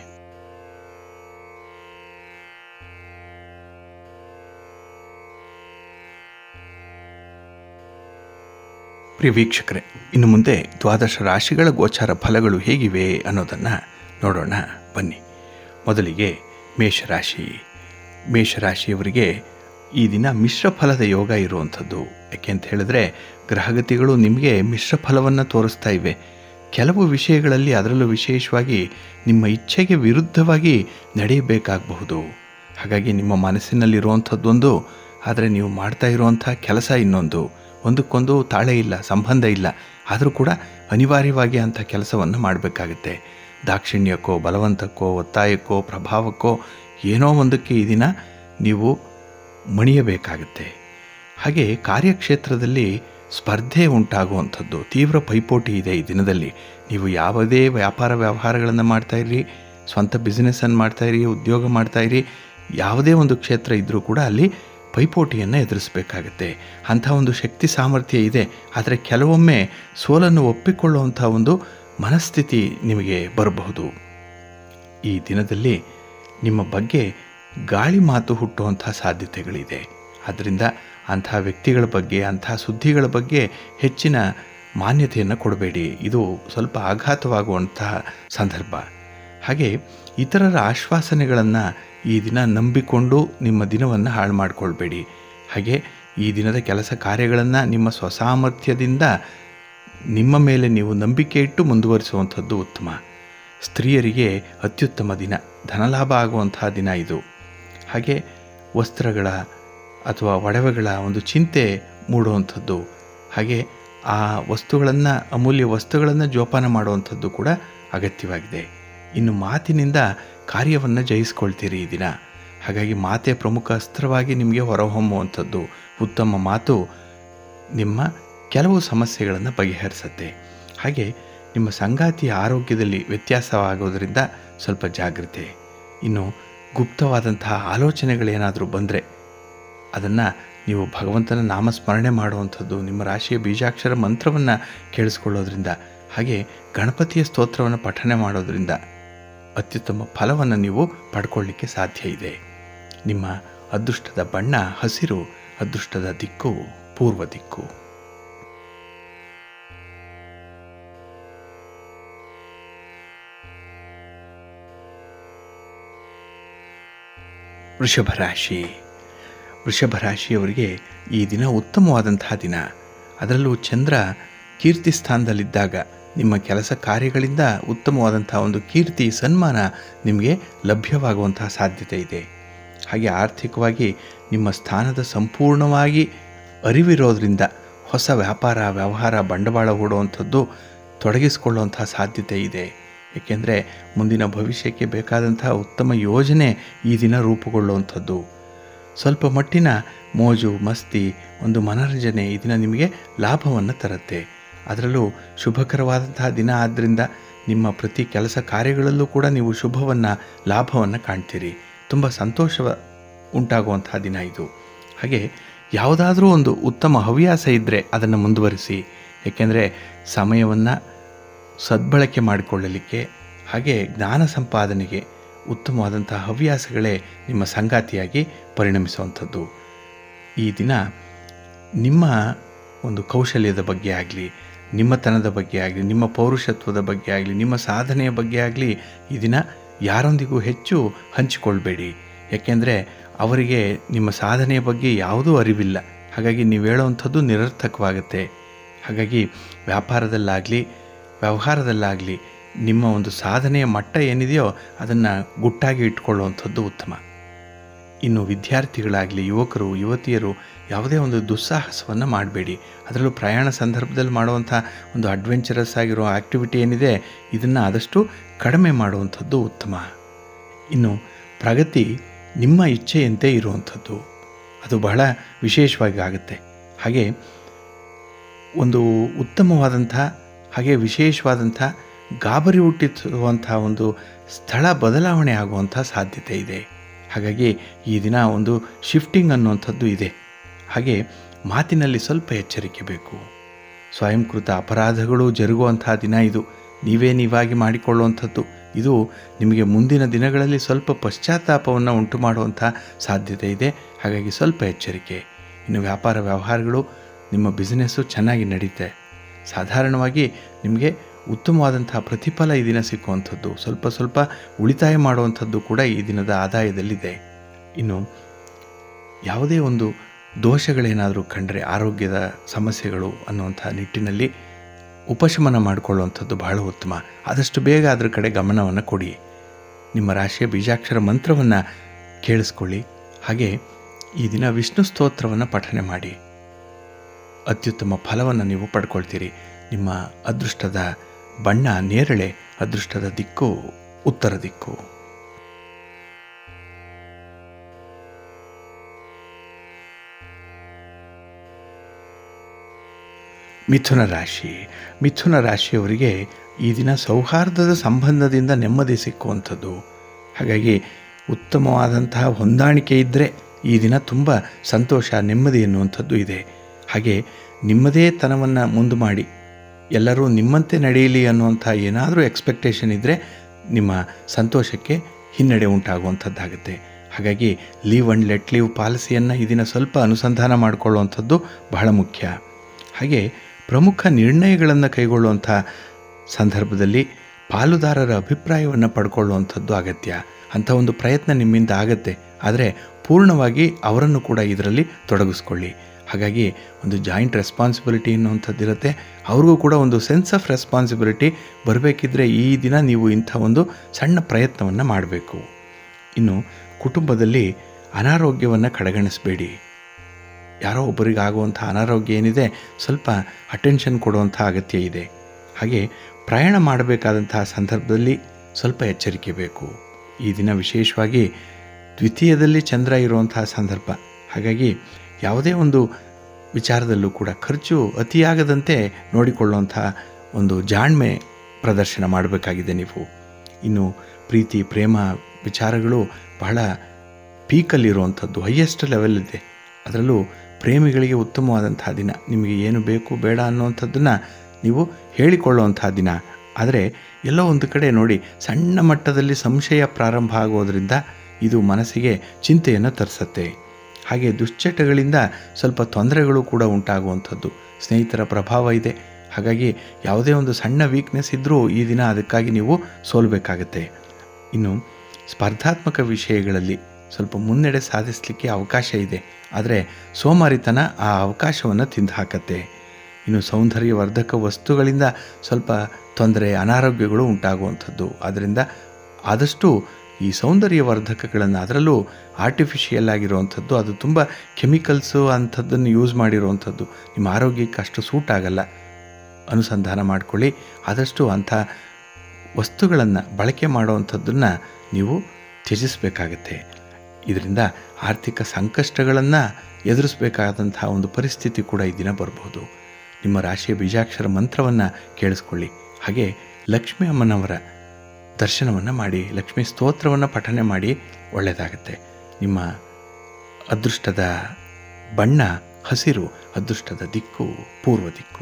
ಪ್ರಿಯ ವೀಕ್ಷಕರೇ ಇನ್ನು ಮುಂದೆ ದ್ವಾದಶ ರಾಶಿಗಳ ಗೋಚಾರ ಫಲಗಳು ಹೇಗಿವೆ ಅನ್ನೋದನ್ನು ನೋಡೋಣ ಬನ್ನಿ ಮೊದಲಿಗೆ ಮೇಷರಾಶಿ ಮೇಷರಾಶಿಯವರಿಗೆ ಈ ದಿನ ಮಿಶ್ರ ಫಲದ ಯೋಗ ಇರುವಂಥದ್ದು ಯಾಕೆ ಅಂತ ಹೇಳಿದ್ರೆ ಗ್ರಹಗತಿಗಳು ನಿಮಗೆ ಮಿಶ್ರ ಫಲವನ್ನು ತೋರಿಸ್ತಾ ಇವೆ ಕೆಲವು ವಿಷಯಗಳಲ್ಲಿ ಅದರಲ್ಲೂ ವಿಶೇಷವಾಗಿ ನಿಮ್ಮ ಇಚ್ಛೆಗೆ ವಿರುದ್ಧವಾಗಿ ನಡೆಯಬೇಕಾಗಬಹುದು ಹಾಗಾಗಿ ನಿಮ್ಮ ಮನಸ್ಸಿನಲ್ಲಿರುವಂಥದ್ದೊಂದು ಆದರೆ ನೀವು ಮಾಡ್ತಾ ಇರುವಂಥ ಕೆಲಸ ಇನ್ನೊಂದು ಒಂದಕ್ಕೊಂದು ತಾಳೆ ಇಲ್ಲ ಸಂಬಂಧ ಇಲ್ಲ ಆದರೂ ಕೂಡ ಅನಿವಾರ್ಯವಾಗಿ ಅಂಥ ಕೆಲಸವನ್ನು ಮಾಡಬೇಕಾಗುತ್ತೆ ದಾಕ್ಷಿಣ್ಯಕ್ಕೋ ಬಲವಂತಕ್ಕೋ ಒತ್ತಾಯಕ್ಕೋ ಪ್ರಭಾವಕ್ಕೋ ಏನೋ ಒಂದಕ್ಕೆ ಈ ದಿನ ನೀವು ಮಣಿಯಬೇಕಾಗುತ್ತೆ ಹಾಗೆ ಕಾರ್ಯಕ್ಷೇತ್ರದಲ್ಲಿ ಸ್ಪರ್ಧೆ ಉಂಟಾಗುವಂಥದ್ದು ತೀವ್ರ ಪೈಪೋಟಿ ಇದೆ ಈ ದಿನದಲ್ಲಿ ನೀವು ಯಾವುದೇ ವ್ಯಾಪಾರ ವ್ಯವಹಾರಗಳನ್ನು ಮಾಡ್ತಾಯಿರಿ ಸ್ವಂತ ಬಿಸ್ನೆಸ್ಸನ್ನು ಮಾಡ್ತಾಯಿರಿ ಉದ್ಯೋಗ ಮಾಡ್ತಾಯಿರಿ ಯಾವುದೇ ಒಂದು ಕ್ಷೇತ್ರ ಇದ್ದರೂ ಕೂಡ ಅಲ್ಲಿ ಪೈಪೋಟಿಯನ್ನು ಎದುರಿಸಬೇಕಾಗತ್ತೆ ಅಂಥ ಒಂದು ಶಕ್ತಿ ಸಾಮರ್ಥ್ಯ ಇದೆ ಆದರೆ ಕೆಲವೊಮ್ಮೆ ಸೋಲನ್ನು ಒಪ್ಪಿಕೊಳ್ಳುವಂಥ ಒಂದು ಮನಸ್ಥಿತಿ ನಿಮಗೆ ಬರಬಹುದು ಈ ದಿನದಲ್ಲಿ ನಿಮ್ಮ ಬಗ್ಗೆ ಗಾಳಿ ಮಾತು ಹುಟ್ಟುವಂಥ ಸಾಧ್ಯತೆಗಳಿದೆ ಆದ್ದರಿಂದ ಅಂಥ ವ್ಯಕ್ತಿಗಳ ಬಗ್ಗೆ ಅಂಥ ಸುದ್ದಿಗಳ ಬಗ್ಗೆ ಹೆಚ್ಚಿನ ಮಾನ್ಯತೆಯನ್ನು ಕೊಡಬೇಡಿ ಇದು ಸ್ವಲ್ಪ ಆಘಾತವಾಗುವಂತಹ ಸಂದರ್ಭ ಹಾಗೆ ಇತರರ ಆಶ್ವಾಸನೆಗಳನ್ನು ಈ ದಿನ ನಂಬಿಕೊಂಡು ನಿಮ್ಮ ದಿನವನ್ನು ಹಾಳು ಮಾಡಿಕೊಳ್ಬೇಡಿ ಹಾಗೆ ಈ ದಿನದ ಕೆಲಸ ಕಾರ್ಯಗಳನ್ನು ನಿಮ್ಮ ಸ್ವಸಾಮರ್ಥ್ಯದಿಂದ ನಿಮ್ಮ ಮೇಲೆ ನೀವು ನಂಬಿಕೆ ಇಟ್ಟು ಮುಂದುವರಿಸುವಂಥದ್ದು ಉತ್ತಮ ಸ್ತ್ರೀಯರಿಗೆ ಅತ್ಯುತ್ತಮ ದಿನ ಧನಲಾಭ ಆಗುವಂತಹ ದಿನ ಇದು ಹಾಗೆ ವಸ್ತ್ರಗಳ ಅಥವಾ ಒಡವೆಗಳ ಒಂದು ಚಿಂತೆ ಮೂಡುವಂಥದ್ದು ಹಾಗೆ ಆ ವಸ್ತುಗಳನ್ನು ಅಮೂಲ್ಯ ವಸ್ತುಗಳನ್ನು ಜೋಪಾನ ಮಾಡುವಂಥದ್ದು ಕೂಡ ಅಗತ್ಯವಾಗಿದೆ ಇನ್ನು ಮಾತಿನಿಂದ ಕಾರ್ಯವನ್ನು ಜಯಿಸ್ಕೊಳ್ತೀರಿ ಈ ದಿನ ಹಾಗಾಗಿ ಮಾತೆ ಪ್ರಮುಖ ಅಸ್ತ್ರವಾಗಿ ನಿಮಗೆ ಹೊರಹೊಮ್ಮುವಂಥದ್ದು ಉತ್ತಮ ಮಾತು ನಿಮ್ಮ ಕೆಲವು ಸಮಸ್ಯೆಗಳನ್ನು ಬಗೆಹರಿಸುತ್ತೆ ಹಾಗೆ ನಿಮ್ಮ ಸಂಗಾತಿಯ ಆರೋಗ್ಯದಲ್ಲಿ ವ್ಯತ್ಯಾಸವಾಗೋದರಿಂದ ಸ್ವಲ್ಪ ಜಾಗ್ರತೆ ಇನ್ನು ಗುಪ್ತವಾದಂತಹ ಆಲೋಚನೆಗಳೇನಾದರೂ ಬಂದರೆ ಅದನ್ನು ನೀವು ಭಗವಂತನ ನಾಮಸ್ಮರಣೆ ಮಾಡುವಂಥದ್ದು ನಿಮ್ಮ ರಾಶಿಯ ಬೀಜಾಕ್ಷರ ಮಂತ್ರವನ್ನು ಕೇಳಿಸ್ಕೊಳ್ಳೋದ್ರಿಂದ ಹಾಗೆ ಗಣಪತಿಯ ಸ್ತೋತ್ರವನ್ನು ಪಠನೆ ಮಾಡೋದ್ರಿಂದ ಅತ್ಯುತ್ತಮ ಫಲವನ್ನು ನೀವು ಪಡ್ಕೊಳ್ಳಿಕ್ಕೆ ಸಾಧ್ಯ ಇದೆ ನಿಮ್ಮ ಅದೃಷ್ಟದ ಬಣ್ಣ ಹಸಿರು ಅದೃಷ್ಟದ ದಿಕ್ಕು ಪೂರ್ವ ದಿಕ್ಕು ವೃಷಭ ರಾಶಿ ವೃಷಭ ರಾಶಿಯವರಿಗೆ ಈ ದಿನ ಉತ್ತಮವಾದಂತಹ ದಿನ ಅದರಲ್ಲೂ ಚಂದ್ರ ಕೀರ್ತಿ ಸ್ಥಾನದಲ್ಲಿದ್ದಾಗ ನಿಮ್ಮ ಕೆಲಸ ಕಾರ್ಯಗಳಿಂದ ಉತ್ತಮವಾದಂತಹ ಒಂದು ಕೀರ್ತಿ ಸನ್ಮಾನ ನಿಮಗೆ ಲಭ್ಯವಾಗುವಂತಹ ಸಾಧ್ಯತೆ ಇದೆ ಹಾಗೆ ಆರ್ಥಿಕವಾಗಿ ನಿಮ್ಮ ಸ್ಥಾನದ ಸಂಪೂರ್ಣವಾಗಿ ಅರಿವಿರೋದ್ರಿಂದ ಹೊಸ ವ್ಯಾಪಾರ ವ್ಯವಹಾರ ಬಂಡವಾಳ ಹೂಡುವಂಥದ್ದು ತೊಡಗಿಸಿಕೊಳ್ಳುವಂತಹ ಸಾಧ್ಯತೆ ಇದೆ ಏಕೆಂದರೆ ಮುಂದಿನ ಭವಿಷ್ಯಕ್ಕೆ ಬೇಕಾದಂತಹ ಉತ್ತಮ ಯೋಜನೆ ಈ ದಿನ ರೂಪುಗೊಳ್ಳುವಂಥದ್ದು ಸ್ವಲ್ಪ ಮಟ್ಟಿನ ಮೋಜು ಮಸ್ತಿ ಒಂದು ಮನರಂಜನೆ ಈ ದಿನ ನಿಮಗೆ ಲಾಭವನ್ನು ತರುತ್ತೆ ಅದರಲ್ಲೂ ಶುಭಕರವಾದಂತಹ ದಿನ ಆದ್ದರಿಂದ ನಿಮ್ಮ ಪ್ರತಿ ಕೆಲಸ ಕಾರ್ಯಗಳಲ್ಲೂ ಕೂಡ ನೀವು ಶುಭವನ್ನು ಲಾಭವನ್ನು ಕಾಣ್ತೀರಿ ತುಂಬ ಸಂತೋಷ ಉಂಟಾಗುವಂತಹ ದಿನ ಇದು ಹಾಗೆ ಯಾವುದಾದ್ರೂ ಒಂದು ಉತ್ತಮ ಹವ್ಯಾಸ ಇದ್ದರೆ ಅದನ್ನು ಮುಂದುವರಿಸಿ ಏಕೆಂದರೆ ಸಮಯವನ್ನು ಸದ್ಬಳಕೆ ಮಾಡಿಕೊಳ್ಳಲಿಕ್ಕೆ ಹಾಗೆ ಜ್ಞಾನ ಸಂಪಾದನೆಗೆ ಉತ್ತಮವಾದಂತಹ ಹವ್ಯಾಸಗಳೇ ನಿಮ್ಮ ಸಂಗಾತಿಯಾಗಿ ಪರಿಣಮಿಸುವಂಥದ್ದು ಈ ದಿನ ನಿಮ್ಮ ಒಂದು ಕೌಶಲ್ಯದ ಬಗ್ಗೆ ಆಗಲಿ ನಿಮ್ಮತನದ ಬಗ್ಗೆ ಆಗಲಿ ನಿಮ್ಮ ಪೌರುಷತ್ವದ ಬಗ್ಗೆ ಆಗಲಿ ನಿಮ್ಮ ಸಾಧನೆಯ ಬಗ್ಗೆ ಆಗಲಿ ಈ ದಿನ ಯಾರೊಂದಿಗೂ ಹೆಚ್ಚು ಹಂಚಿಕೊಳ್ಬೇಡಿ ಯಾಕೆಂದರೆ ಅವರಿಗೆ ನಿಮ್ಮ ಸಾಧನೆಯ ಬಗ್ಗೆ ಯಾವುದೂ ಅರಿವಿಲ್ಲ ಹಾಗಾಗಿ ನೀವು ಹೇಳೋವಂಥದ್ದು ನಿರರ್ಥಕವಾಗುತ್ತೆ ಹಾಗಾಗಿ ವ್ಯಾಪಾರದಲ್ಲಾಗಲಿ ವ್ಯವಹಾರದಲ್ಲಾಗಲಿ ನಿಮ್ಮ ಒಂದು ಸಾಧನೆಯ ಮಟ್ಟ ಏನಿದೆಯೋ ಅದನ್ನು ಗುಟ್ಟಾಗಿ ಇಟ್ಕೊಳ್ಳುವಂಥದ್ದು ಉತ್ತಮ ಇನ್ನು ವಿದ್ಯಾರ್ಥಿಗಳಾಗಲಿ ಯುವಕರು ಯುವತಿಯರು ಯಾವುದೇ ಒಂದು ದುಸ್ಸಾಹಸವನ್ನು ಮಾಡಬೇಡಿ ಅದರಲ್ಲೂ ಪ್ರಯಾಣ ಸಂದರ್ಭದಲ್ಲಿ ಮಾಡುವಂಥ ಒಂದು ಅಡ್ವೆಂಚರಸ್ ಆಗಿರೋ ಆ್ಯಕ್ಟಿವಿಟಿ ಏನಿದೆ ಇದನ್ನು ಆದಷ್ಟು ಕಡಿಮೆ ಮಾಡುವಂಥದ್ದು ಉತ್ತಮ ಇನ್ನು ಪ್ರಗತಿ ನಿಮ್ಮ ಇಚ್ಛೆಯಂತೆ ಇರುವಂಥದ್ದು ಅದು ಬಹಳ ವಿಶೇಷವಾಗಿ ಆಗುತ್ತೆ ಹಾಗೆ ಒಂದು ಉತ್ತಮವಾದಂಥ ಹಾಗೆ ವಿಶೇಷವಾದಂಥ ಗಾಬರಿ ಹುಟ್ಟಿಸುವಂಥ ಒಂದು ಸ್ಥಳ ಬದಲಾವಣೆ ಆಗುವಂಥ ಸಾಧ್ಯತೆ ಇದೆ ಹಾಗಾಗಿ ಈ ದಿನ ಒಂದು ಶಿಫ್ಟಿಂಗ್ ಅನ್ನುವಂಥದ್ದು ಇದೆ ಹಾಗೆ ಮಾತಿನಲ್ಲಿ ಸ್ವಲ್ಪ ಎಚ್ಚರಿಕೆ ಬೇಕು ಸ್ವಯಂಕೃತ ಅಪರಾಧಗಳು ಜರುಗುವಂತಹ ದಿನ ಇದು ನೀವೇ ನೀವಾಗಿ ಮಾಡಿಕೊಳ್ಳುವಂಥದ್ದು ಇದು ನಿಮಗೆ ಮುಂದಿನ ದಿನಗಳಲ್ಲಿ ಸ್ವಲ್ಪ ಪಶ್ಚಾತ್ತಾಪವನ್ನು ಉಂಟು ಮಾಡುವಂಥ ಸಾಧ್ಯತೆ ಇದೆ ಹಾಗಾಗಿ ಸ್ವಲ್ಪ ಎಚ್ಚರಿಕೆ ಇನ್ನು ವ್ಯಾಪಾರ ವ್ಯವಹಾರಗಳು ನಿಮ್ಮ ಬಿಸ್ನೆಸ್ಸು ಚೆನ್ನಾಗಿ ನಡೀತೆ ಸಾಧಾರಣವಾಗಿ ನಿಮಗೆ ಉತ್ತಮವಾದಂತಹ ಪ್ರತಿಫಲ ಈ ದಿನ ಸಿಕ್ಕುವಂಥದ್ದು ಸ್ವಲ್ಪ ಸ್ವಲ್ಪ ಉಳಿತಾಯ ಮಾಡುವಂಥದ್ದು ಕೂಡ ಈ ದಿನದ ಆದಾಯದಲ್ಲಿದೆ ಇನ್ನು ಯಾವುದೇ ಒಂದು ದೋಷಗಳೇನಾದರೂ ಕಂಡರೆ ಆರೋಗ್ಯದ ಸಮಸ್ಯೆಗಳು ಅನ್ನುವಂಥ ನಿಟ್ಟಿನಲ್ಲಿ ಉಪಶಮನ ಮಾಡಿಕೊಳ್ಳುವಂಥದ್ದು ಬಹಳ ಉತ್ತಮ ಆದಷ್ಟು ಬೇಗ ಅದರ ಕಡೆ ಗಮನವನ್ನು ಕೊಡಿ ನಿಮ್ಮ ರಾಶಿಯ ಬೀಜಾಕ್ಷರ ಮಂತ್ರವನ್ನು ಕೇಳಿಸ್ಕೊಳ್ಳಿ ಹಾಗೆ ಈ ದಿನ ವಿಷ್ಣು ಸ್ತೋತ್ರವನ್ನು ಪಠನೆ ಮಾಡಿ ಅತ್ಯುತ್ತಮ ಫಲವನ್ನು ನೀವು ಪಡ್ಕೊಳ್ತೀರಿ ನಿಮ್ಮ ಅದೃಷ್ಟದ ಬಣ್ಣ ನೇರಳೆ ಅದೃಷ್ಟದ ದಿಕ್ಕು ಉತ್ತರ ದಿಕ್ಕು ಮಿಥುನ ರಾಶಿ ಮಿಥುನ ರಾಶಿಯವರಿಗೆ ಈ ದಿನ ಸೌಹಾರ್ದದ ಸಂಬಂಧದಿಂದ ನೆಮ್ಮದಿ ಸಿಕ್ಕುವಂಥದ್ದು ಹಾಗಾಗಿ ಉತ್ತಮವಾದಂತಹ ಹೊಂದಾಣಿಕೆ ಇದ್ದರೆ ಈ ದಿನ ತುಂಬ ಸಂತೋಷ ನೆಮ್ಮದಿ ಎನ್ನುವಂಥದ್ದು ಇದೆ ಹಾಗೆ ನಿಮ್ಮದೇ ತನವನ್ನು ಮುಂದು ಮಾಡಿ ಎಲ್ಲರೂ ನಿಮ್ಮಂತೆ ನಡೆಯಲಿ ಅನ್ನುವಂಥ ಏನಾದರೂ ಎಕ್ಸ್ಪೆಕ್ಟೇಷನ್ ಇದ್ದರೆ ನಿಮ್ಮ ಸಂತೋಷಕ್ಕೆ ಹಿನ್ನಡೆ ಉಂಟಾಗುವಂಥದ್ದಾಗುತ್ತೆ ಹಾಗಾಗಿ ಲೀವ್ ಆ್ಯಂಡ್ ಲೆಟ್ ಲೀವ್ ಪಾಲಿಸಿಯನ್ನು ಈ ದಿನ ಸ್ವಲ್ಪ ಅನುಸಂಧಾನ ಮಾಡಿಕೊಳ್ಳುವಂಥದ್ದು ಬಹಳ ಮುಖ್ಯ ಹಾಗೆ ಪ್ರಮುಖ ನಿರ್ಣಯಗಳನ್ನು ಕೈಗೊಳ್ಳುವಂಥ ಸಂದರ್ಭದಲ್ಲಿ ಪಾಲುದಾರರ ಅಭಿಪ್ರಾಯವನ್ನು ಪಡ್ಕೊಳ್ಳುವಂಥದ್ದು ಅಗತ್ಯ ಅಂಥ ಒಂದು ಪ್ರಯತ್ನ ನಿಮ್ಮಿಂದ ಆಗತ್ತೆ ಆದರೆ ಪೂರ್ಣವಾಗಿ ಅವರನ್ನು ಕೂಡ ಇದರಲ್ಲಿ ತೊಡಗಿಸ್ಕೊಳ್ಳಿ ಹಾಗಾಗಿ ಒಂದು ಜಾಯಿಂಟ್ ರೆಸ್ಪಾನ್ಸಿಬಿಲಿಟಿ ಅನ್ನುವಂಥದ್ದು ಇರುತ್ತೆ ಅವ್ರಿಗೂ ಕೂಡ ಒಂದು ಸೆನ್ಸ್ ಆಫ್ ರೆಸ್ಪಾನ್ಸಿಬಿಲಿಟಿ ಬರಬೇಕಿದ್ರೆ ಈ ದಿನ ನೀವು ಇಂಥ ಒಂದು ಸಣ್ಣ ಪ್ರಯತ್ನವನ್ನು ಮಾಡಬೇಕು ಇನ್ನು ಕುಟುಂಬದಲ್ಲಿ ಅನಾರೋಗ್ಯವನ್ನು ಕಡೆಗಣಿಸಬೇಡಿ ಯಾರೋ ಒಬ್ಬರಿಗೆ ಆಗುವಂಥ ಅನಾರೋಗ್ಯ ಏನಿದೆ ಸ್ವಲ್ಪ ಅಟೆನ್ಷನ್ ಕೊಡುವಂಥ ಅಗತ್ಯ ಇದೆ ಹಾಗೆ ಪ್ರಯಾಣ ಮಾಡಬೇಕಾದಂತಹ ಸಂದರ್ಭದಲ್ಲಿ ಸ್ವಲ್ಪ ಎಚ್ಚರಿಕೆ ಬೇಕು ಈ ದಿನ ವಿಶೇಷವಾಗಿ ದ್ವಿತೀಯದಲ್ಲಿ ಚಂದ್ರ ಇರುವಂತಹ ಸಂದರ್ಭ ಹಾಗಾಗಿ ಯಾವುದೇ ಒಂದು ವಿಚಾರದಲ್ಲೂ ಕೂಡ ಖರ್ಚು ಅತಿಯಾಗದಂತೆ ನೋಡಿಕೊಳ್ಳುವಂಥ ಒಂದು ಜಾಣ್ಮೆ ಪ್ರದರ್ಶನ ಮಾಡಬೇಕಾಗಿದೆ ನೀವು ಇನ್ನು ಪ್ರೀತಿ ಪ್ರೇಮ ವಿಚಾರಗಳು ಬಹಳ ಪೀಕಲ್ಲಿರುವಂಥದ್ದು ಹೈಯೆಸ್ಟ್ ಲೆವೆಲ್ ಇದೆ ಅದರಲ್ಲೂ ಪ್ರೇಮಿಗಳಿಗೆ ಉತ್ತಮವಾದಂಥ ದಿನ ನಿಮಗೆ ಏನು ಬೇಕು ಬೇಡ ಅನ್ನುವಂಥದ್ದನ್ನು ನೀವು ಹೇಳಿಕೊಳ್ಳುವಂಥ ದಿನ ಆದರೆ ಎಲ್ಲೋ ಒಂದು ಕಡೆ ನೋಡಿ ಸಣ್ಣ ಮಟ್ಟದಲ್ಲಿ ಸಂಶಯ ಪ್ರಾರಂಭ ಆಗೋದರಿಂದ ಇದು ಮನಸ್ಸಿಗೆ ಚಿಂತೆಯನ್ನು ತರಿಸುತ್ತೆ ಹಾಗೆ ದುಶ್ಚಟಗಳಿಂದ ಸ್ವಲ್ಪ ತೊಂದರೆಗಳು ಕೂಡ ಉಂಟಾಗುವಂಥದ್ದು ಸ್ನೇಹಿತರ ಪ್ರಭಾವ ಇದೆ ಹಾಗಾಗಿ ಯಾವುದೇ ಒಂದು ಸಣ್ಣ ವೀಕ್ನೆಸ್ ಇದ್ದರೂ ಈ ದಿನ ಅದಕ್ಕಾಗಿ ನೀವು ಸೋಲ್ಬೇಕಾಗತ್ತೆ ಇನ್ನು ಸ್ಪರ್ಧಾತ್ಮಕ ವಿಷಯಗಳಲ್ಲಿ ಸ್ವಲ್ಪ ಮುನ್ನಡೆ ಸಾಧಿಸಲಿಕ್ಕೆ ಅವಕಾಶ ಇದೆ ಆದರೆ ಸೋಮಾರಿತನ ಆ ಅವಕಾಶವನ್ನು ತಿಂದು ಹಾಕತ್ತೆ ಇನ್ನು ಸೌಂದರ್ಯವರ್ಧಕ ವಸ್ತುಗಳಿಂದ ಸ್ವಲ್ಪ ತೊಂದರೆ ಅನಾರೋಗ್ಯಗಳು ಉಂಟಾಗುವಂಥದ್ದು ಆದ್ದರಿಂದ ಆದಷ್ಟು ಈ ಸೌಂದರ್ಯವರ್ಧಕಗಳನ್ನು ಅದರಲ್ಲೂ ಆರ್ಟಿಫಿಷಿಯಲ್ ಆಗಿರುವಂಥದ್ದು ಅದು ತುಂಬ ಕೆಮಿಕಲ್ಸು ಅಂಥದ್ದನ್ನು ಯೂಸ್ ಮಾಡಿರುವಂಥದ್ದು ನಿಮ್ಮ ಆರೋಗ್ಯಕ್ಕೆ ಅಷ್ಟು ಸೂಟ್ ಆಗಲ್ಲ ಅನುಸಂಧಾನ ಮಾಡಿಕೊಳ್ಳಿ ಆದಷ್ಟು ಅಂಥ ವಸ್ತುಗಳನ್ನು ಬಳಕೆ ಮಾಡುವಂಥದ್ದನ್ನು ನೀವು ತ್ಯಜಿಸಬೇಕಾಗತ್ತೆ ಇದರಿಂದ ಆರ್ಥಿಕ ಸಂಕಷ್ಟಗಳನ್ನು ಎದುರಿಸಬೇಕಾದಂತಹ ಒಂದು ಪರಿಸ್ಥಿತಿ ಕೂಡ ಈ ದಿನ ಬರಬಹುದು ನಿಮ್ಮ ರಾಶಿಯ ಬೀಜಾಕ್ಷರ ಮಂತ್ರವನ್ನು ಕೇಳಿಸ್ಕೊಳ್ಳಿ ಹಾಗೆ ಲಕ್ಷ್ಮೀ ಅಮ್ಮನವರ ದರ್ಶನವನ್ನು ಮಾಡಿ ಲಕ್ಷ್ಮೀ ಸ್ತೋತ್ರವನ್ನು ಪಠನೆ ಮಾಡಿ ಒಳ್ಳೆಯದಾಗತ್ತೆ ನಿಮ್ಮ ಅದೃಷ್ಟದ ಬಣ್ಣ ಹಸಿರು ಅದೃಷ್ಟದ ದಿಕ್ಕು ಪೂರ್ವ ದಿಕ್ಕು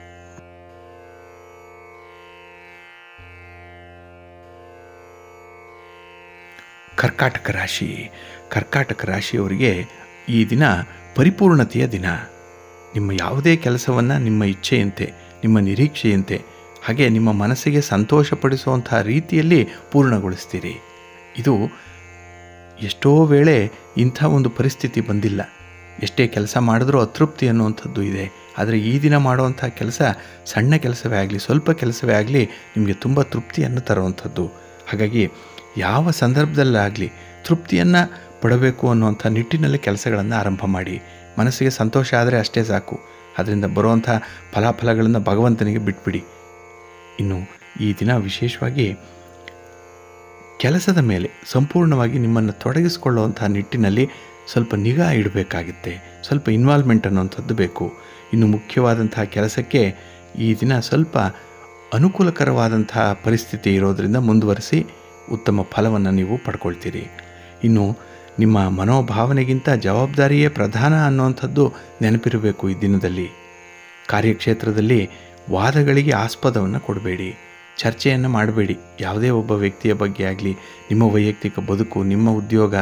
ಕರ್ಕಾಟಕ ರಾಶಿ ಕರ್ಕಾಟಕ ರಾಶಿಯವರಿಗೆ ಈ ದಿನ ಪರಿಪೂರ್ಣತೆಯ ದಿನ ನಿಮ್ಮ ಯಾವುದೇ ಕೆಲಸವನ್ನು ನಿಮ್ಮ ಇಚ್ಛೆಯಂತೆ ನಿಮ್ಮ ನಿರೀಕ್ಷೆಯಂತೆ ಹಾಗೆ ನಿಮ್ಮ ಮನಸ್ಸಿಗೆ ಸಂತೋಷಪಡಿಸುವಂಥ ರೀತಿಯಲ್ಲಿ ಪೂರ್ಣಗೊಳಿಸ್ತೀರಿ ಇದು ಎಷ್ಟೋ ವೇಳೆ ಇಂಥ ಒಂದು ಪರಿಸ್ಥಿತಿ ಬಂದಿಲ್ಲ ಎಷ್ಟೇ ಕೆಲಸ ಮಾಡಿದ್ರೂ ಅತೃಪ್ತಿ ಅನ್ನುವಂಥದ್ದು ಇದೆ ಆದರೆ ಈ ದಿನ ಮಾಡುವಂಥ ಕೆಲಸ ಸಣ್ಣ ಕೆಲಸವೇ ಆಗಲಿ ಸ್ವಲ್ಪ ಕೆಲಸವೇ ಆಗಲಿ ನಿಮಗೆ ತುಂಬ ತೃಪ್ತಿಯನ್ನು ತರುವಂಥದ್ದು ಹಾಗಾಗಿ ಯಾವ ಸಂದರ್ಭದಲ್ಲಾಗಲಿ ತೃಪ್ತಿಯನ್ನು ಪಡಬೇಕು ಅನ್ನುವಂಥ ನಿಟ್ಟಿನಲ್ಲಿ ಕೆಲಸಗಳನ್ನು ಆರಂಭ ಮಾಡಿ ಮನಸ್ಸಿಗೆ ಸಂತೋಷ ಆದರೆ ಅಷ್ಟೇ ಸಾಕು ಅದರಿಂದ ಬರುವಂಥ ಫಲಾಫಲಗಳನ್ನು ಭಗವಂತನಿಗೆ ಬಿಟ್ಬಿಡಿ ಇನ್ನು ಈ ದಿನ ವಿಶೇಷವಾಗಿ ಕೆಲಸದ ಮೇಲೆ ಸಂಪೂರ್ಣವಾಗಿ ನಿಮ್ಮನ್ನು ತೊಡಗಿಸಿಕೊಳ್ಳುವಂಥ ನಿಟ್ಟಿನಲ್ಲಿ ಸ್ವಲ್ಪ ನಿಗಾ ಇಡಬೇಕಾಗುತ್ತೆ ಸ್ವಲ್ಪ ಇನ್ವಾಲ್ವ್ಮೆಂಟ್ ಅನ್ನುವಂಥದ್ದು ಬೇಕು ಇನ್ನು ಮುಖ್ಯವಾದಂತಹ ಕೆಲಸಕ್ಕೆ ಈ ದಿನ ಸ್ವಲ್ಪ ಅನುಕೂಲಕರವಾದಂತಹ ಪರಿಸ್ಥಿತಿ ಇರೋದರಿಂದ ಮುಂದುವರಿಸಿ ಉತ್ತಮ ಫಲವನ್ನು ನೀವು ಪಡ್ಕೊಳ್ತೀರಿ ಇನ್ನು ನಿಮ್ಮ ಮನೋಭಾವನೆಗಿಂತ ಜವಾಬ್ದಾರಿಯೇ ಪ್ರಧಾನ ಅನ್ನುವಂಥದ್ದು ನೆನಪಿರಬೇಕು ಈ ದಿನದಲ್ಲಿ ಕಾರ್ಯಕ್ಷೇತ್ರದಲ್ಲಿ ವಾದಗಳಿಗೆ ಆಸ್ಪದವನ್ನು ಕೊಡಬೇಡಿ ಚರ್ಚೆಯನ್ನು ಮಾಡಬೇಡಿ ಯಾವುದೇ ಒಬ್ಬ ವ್ಯಕ್ತಿಯ ಬಗ್ಗೆ ಆಗಲಿ ನಿಮ್ಮ ವೈಯಕ್ತಿಕ ಬದುಕು ನಿಮ್ಮ ಉದ್ಯೋಗ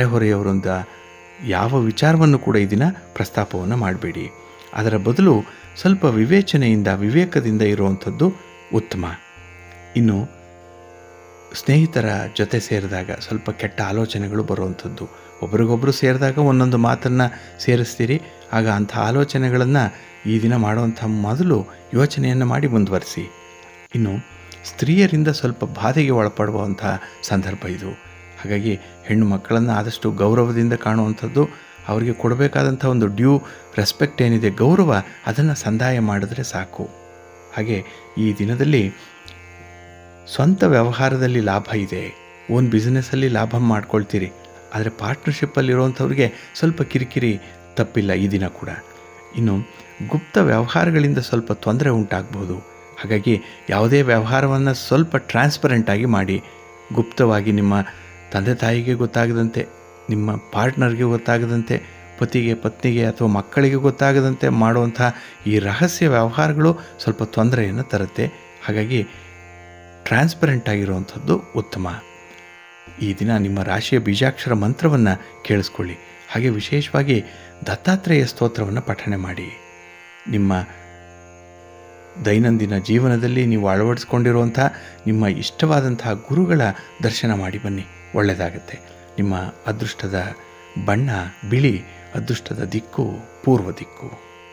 ನೆರೆಹೊರೆಯವರಿಂದ ಯಾವ ವಿಚಾರವನ್ನು ಕೂಡ ಈ ದಿನ ಪ್ರಸ್ತಾಪವನ್ನು ಮಾಡಬೇಡಿ ಅದರ ಬದಲು ಸ್ವಲ್ಪ ವಿವೇಚನೆಯಿಂದ ವಿವೇಕದಿಂದ ಇರುವಂಥದ್ದು ಉತ್ತಮ ಇನ್ನು ಸ್ನೇಹಿತರ ಜೊತೆ ಸೇರಿದಾಗ ಸ್ವಲ್ಪ ಕೆಟ್ಟ ಆಲೋಚನೆಗಳು ಬರುವಂಥದ್ದು ಒಬ್ರಿಗೊಬ್ಬರು ಸೇರಿದಾಗ ಒಂದೊಂದು ಮಾತನ್ನು ಸೇರಿಸ್ತೀರಿ ಆಗ ಅಂಥ ಆಲೋಚನೆಗಳನ್ನು ಈ ದಿನ ಮಾಡುವಂಥ ಮೊದಲು ಯೋಚನೆಯನ್ನು ಮಾಡಿ ಮುಂದುವರಿಸಿ ಇನ್ನು ಸ್ತ್ರೀಯರಿಂದ ಸ್ವಲ್ಪ ಬಾಧೆಗೆ ಒಳಪಡುವಂಥ ಸಂದರ್ಭ ಇದು ಹಾಗಾಗಿ ಹೆಣ್ಣು ಮಕ್ಕಳನ್ನು ಆದಷ್ಟು ಗೌರವದಿಂದ ಕಾಣುವಂಥದ್ದು ಅವರಿಗೆ ಕೊಡಬೇಕಾದಂಥ ಒಂದು ಡ್ಯೂ ರೆಸ್ಪೆಕ್ಟ್ ಏನಿದೆ ಗೌರವ ಅದನ್ನು ಸಂದಾಯ ಮಾಡಿದ್ರೆ ಸಾಕು ಹಾಗೆ ಈ ದಿನದಲ್ಲಿ ಸ್ವಂತ ವ್ಯವಹಾರದಲ್ಲಿ ಲಾಭ ಇದೆ ಓನ್ ಬಿಸ್ನೆಸ್ಸಲ್ಲಿ ಲಾಭ ಮಾಡ್ಕೊಳ್ತೀರಿ ಆದರೆ ಪಾರ್ಟ್ನರ್ಶಿಪ್ಪಲ್ಲಿರುವಂಥವ್ರಿಗೆ ಸ್ವಲ್ಪ ಕಿರಿಕಿರಿ ತಪ್ಪಿಲ್ಲ ಈ ದಿನ ಕೂಡ ಇನ್ನು ಗುಪ್ತ ವ್ಯವಹಾರಗಳಿಂದ ಸ್ವಲ್ಪ ತೊಂದರೆ ಉಂಟಾಗ್ಬೋದು ಹಾಗಾಗಿ ಯಾವುದೇ ವ್ಯವಹಾರವನ್ನು ಸ್ವಲ್ಪ ಟ್ರಾನ್ಸ್ಪರೆಂಟಾಗಿ ಮಾಡಿ ಗುಪ್ತವಾಗಿ ನಿಮ್ಮ ತಂದೆ ತಾಯಿಗೆ ಗೊತ್ತಾಗದಂತೆ ನಿಮ್ಮ ಪಾರ್ಟ್ನರ್ಗೆ ಗೊತ್ತಾಗದಂತೆ ಪತಿಗೆ ಪತ್ನಿಗೆ ಅಥವಾ ಮಕ್ಕಳಿಗೆ ಗೊತ್ತಾಗದಂತೆ ಮಾಡುವಂಥ ಈ ರಹಸ್ಯ ವ್ಯವಹಾರಗಳು ಸ್ವಲ್ಪ ತೊಂದರೆಯನ್ನು ತರುತ್ತೆ ಹಾಗಾಗಿ ಟ್ರಾನ್ಸ್ಪರೆಂಟ್ ಆಗಿರುವಂಥದ್ದು ಉತ್ತಮ ಈ ದಿನ ನಿಮ್ಮ ರಾಶಿಯ ಬೀಜಾಕ್ಷರ ಮಂತ್ರವನ್ನು ಕೇಳಿಸ್ಕೊಳ್ಳಿ ಹಾಗೆ ವಿಶೇಷವಾಗಿ ದತ್ತಾತ್ರೇಯ ಸ್ತೋತ್ರವನ್ನು ಪಠನೆ ಮಾಡಿ ನಿಮ್ಮ ದೈನಂದಿನ ಜೀವನದಲ್ಲಿ ನೀವು ಅಳವಡಿಸ್ಕೊಂಡಿರುವಂಥ ನಿಮ್ಮ ಇಷ್ಟವಾದಂತಹ ಗುರುಗಳ ದರ್ಶನ ಮಾಡಿ ಬನ್ನಿ ಒಳ್ಳೆಯದಾಗತ್ತೆ ನಿಮ್ಮ ಅದೃಷ್ಟದ ಬಣ್ಣ ಬಿಳಿ ಅದೃಷ್ಟದ ದಿಕ್ಕು ಪೂರ್ವ ದಿಕ್ಕು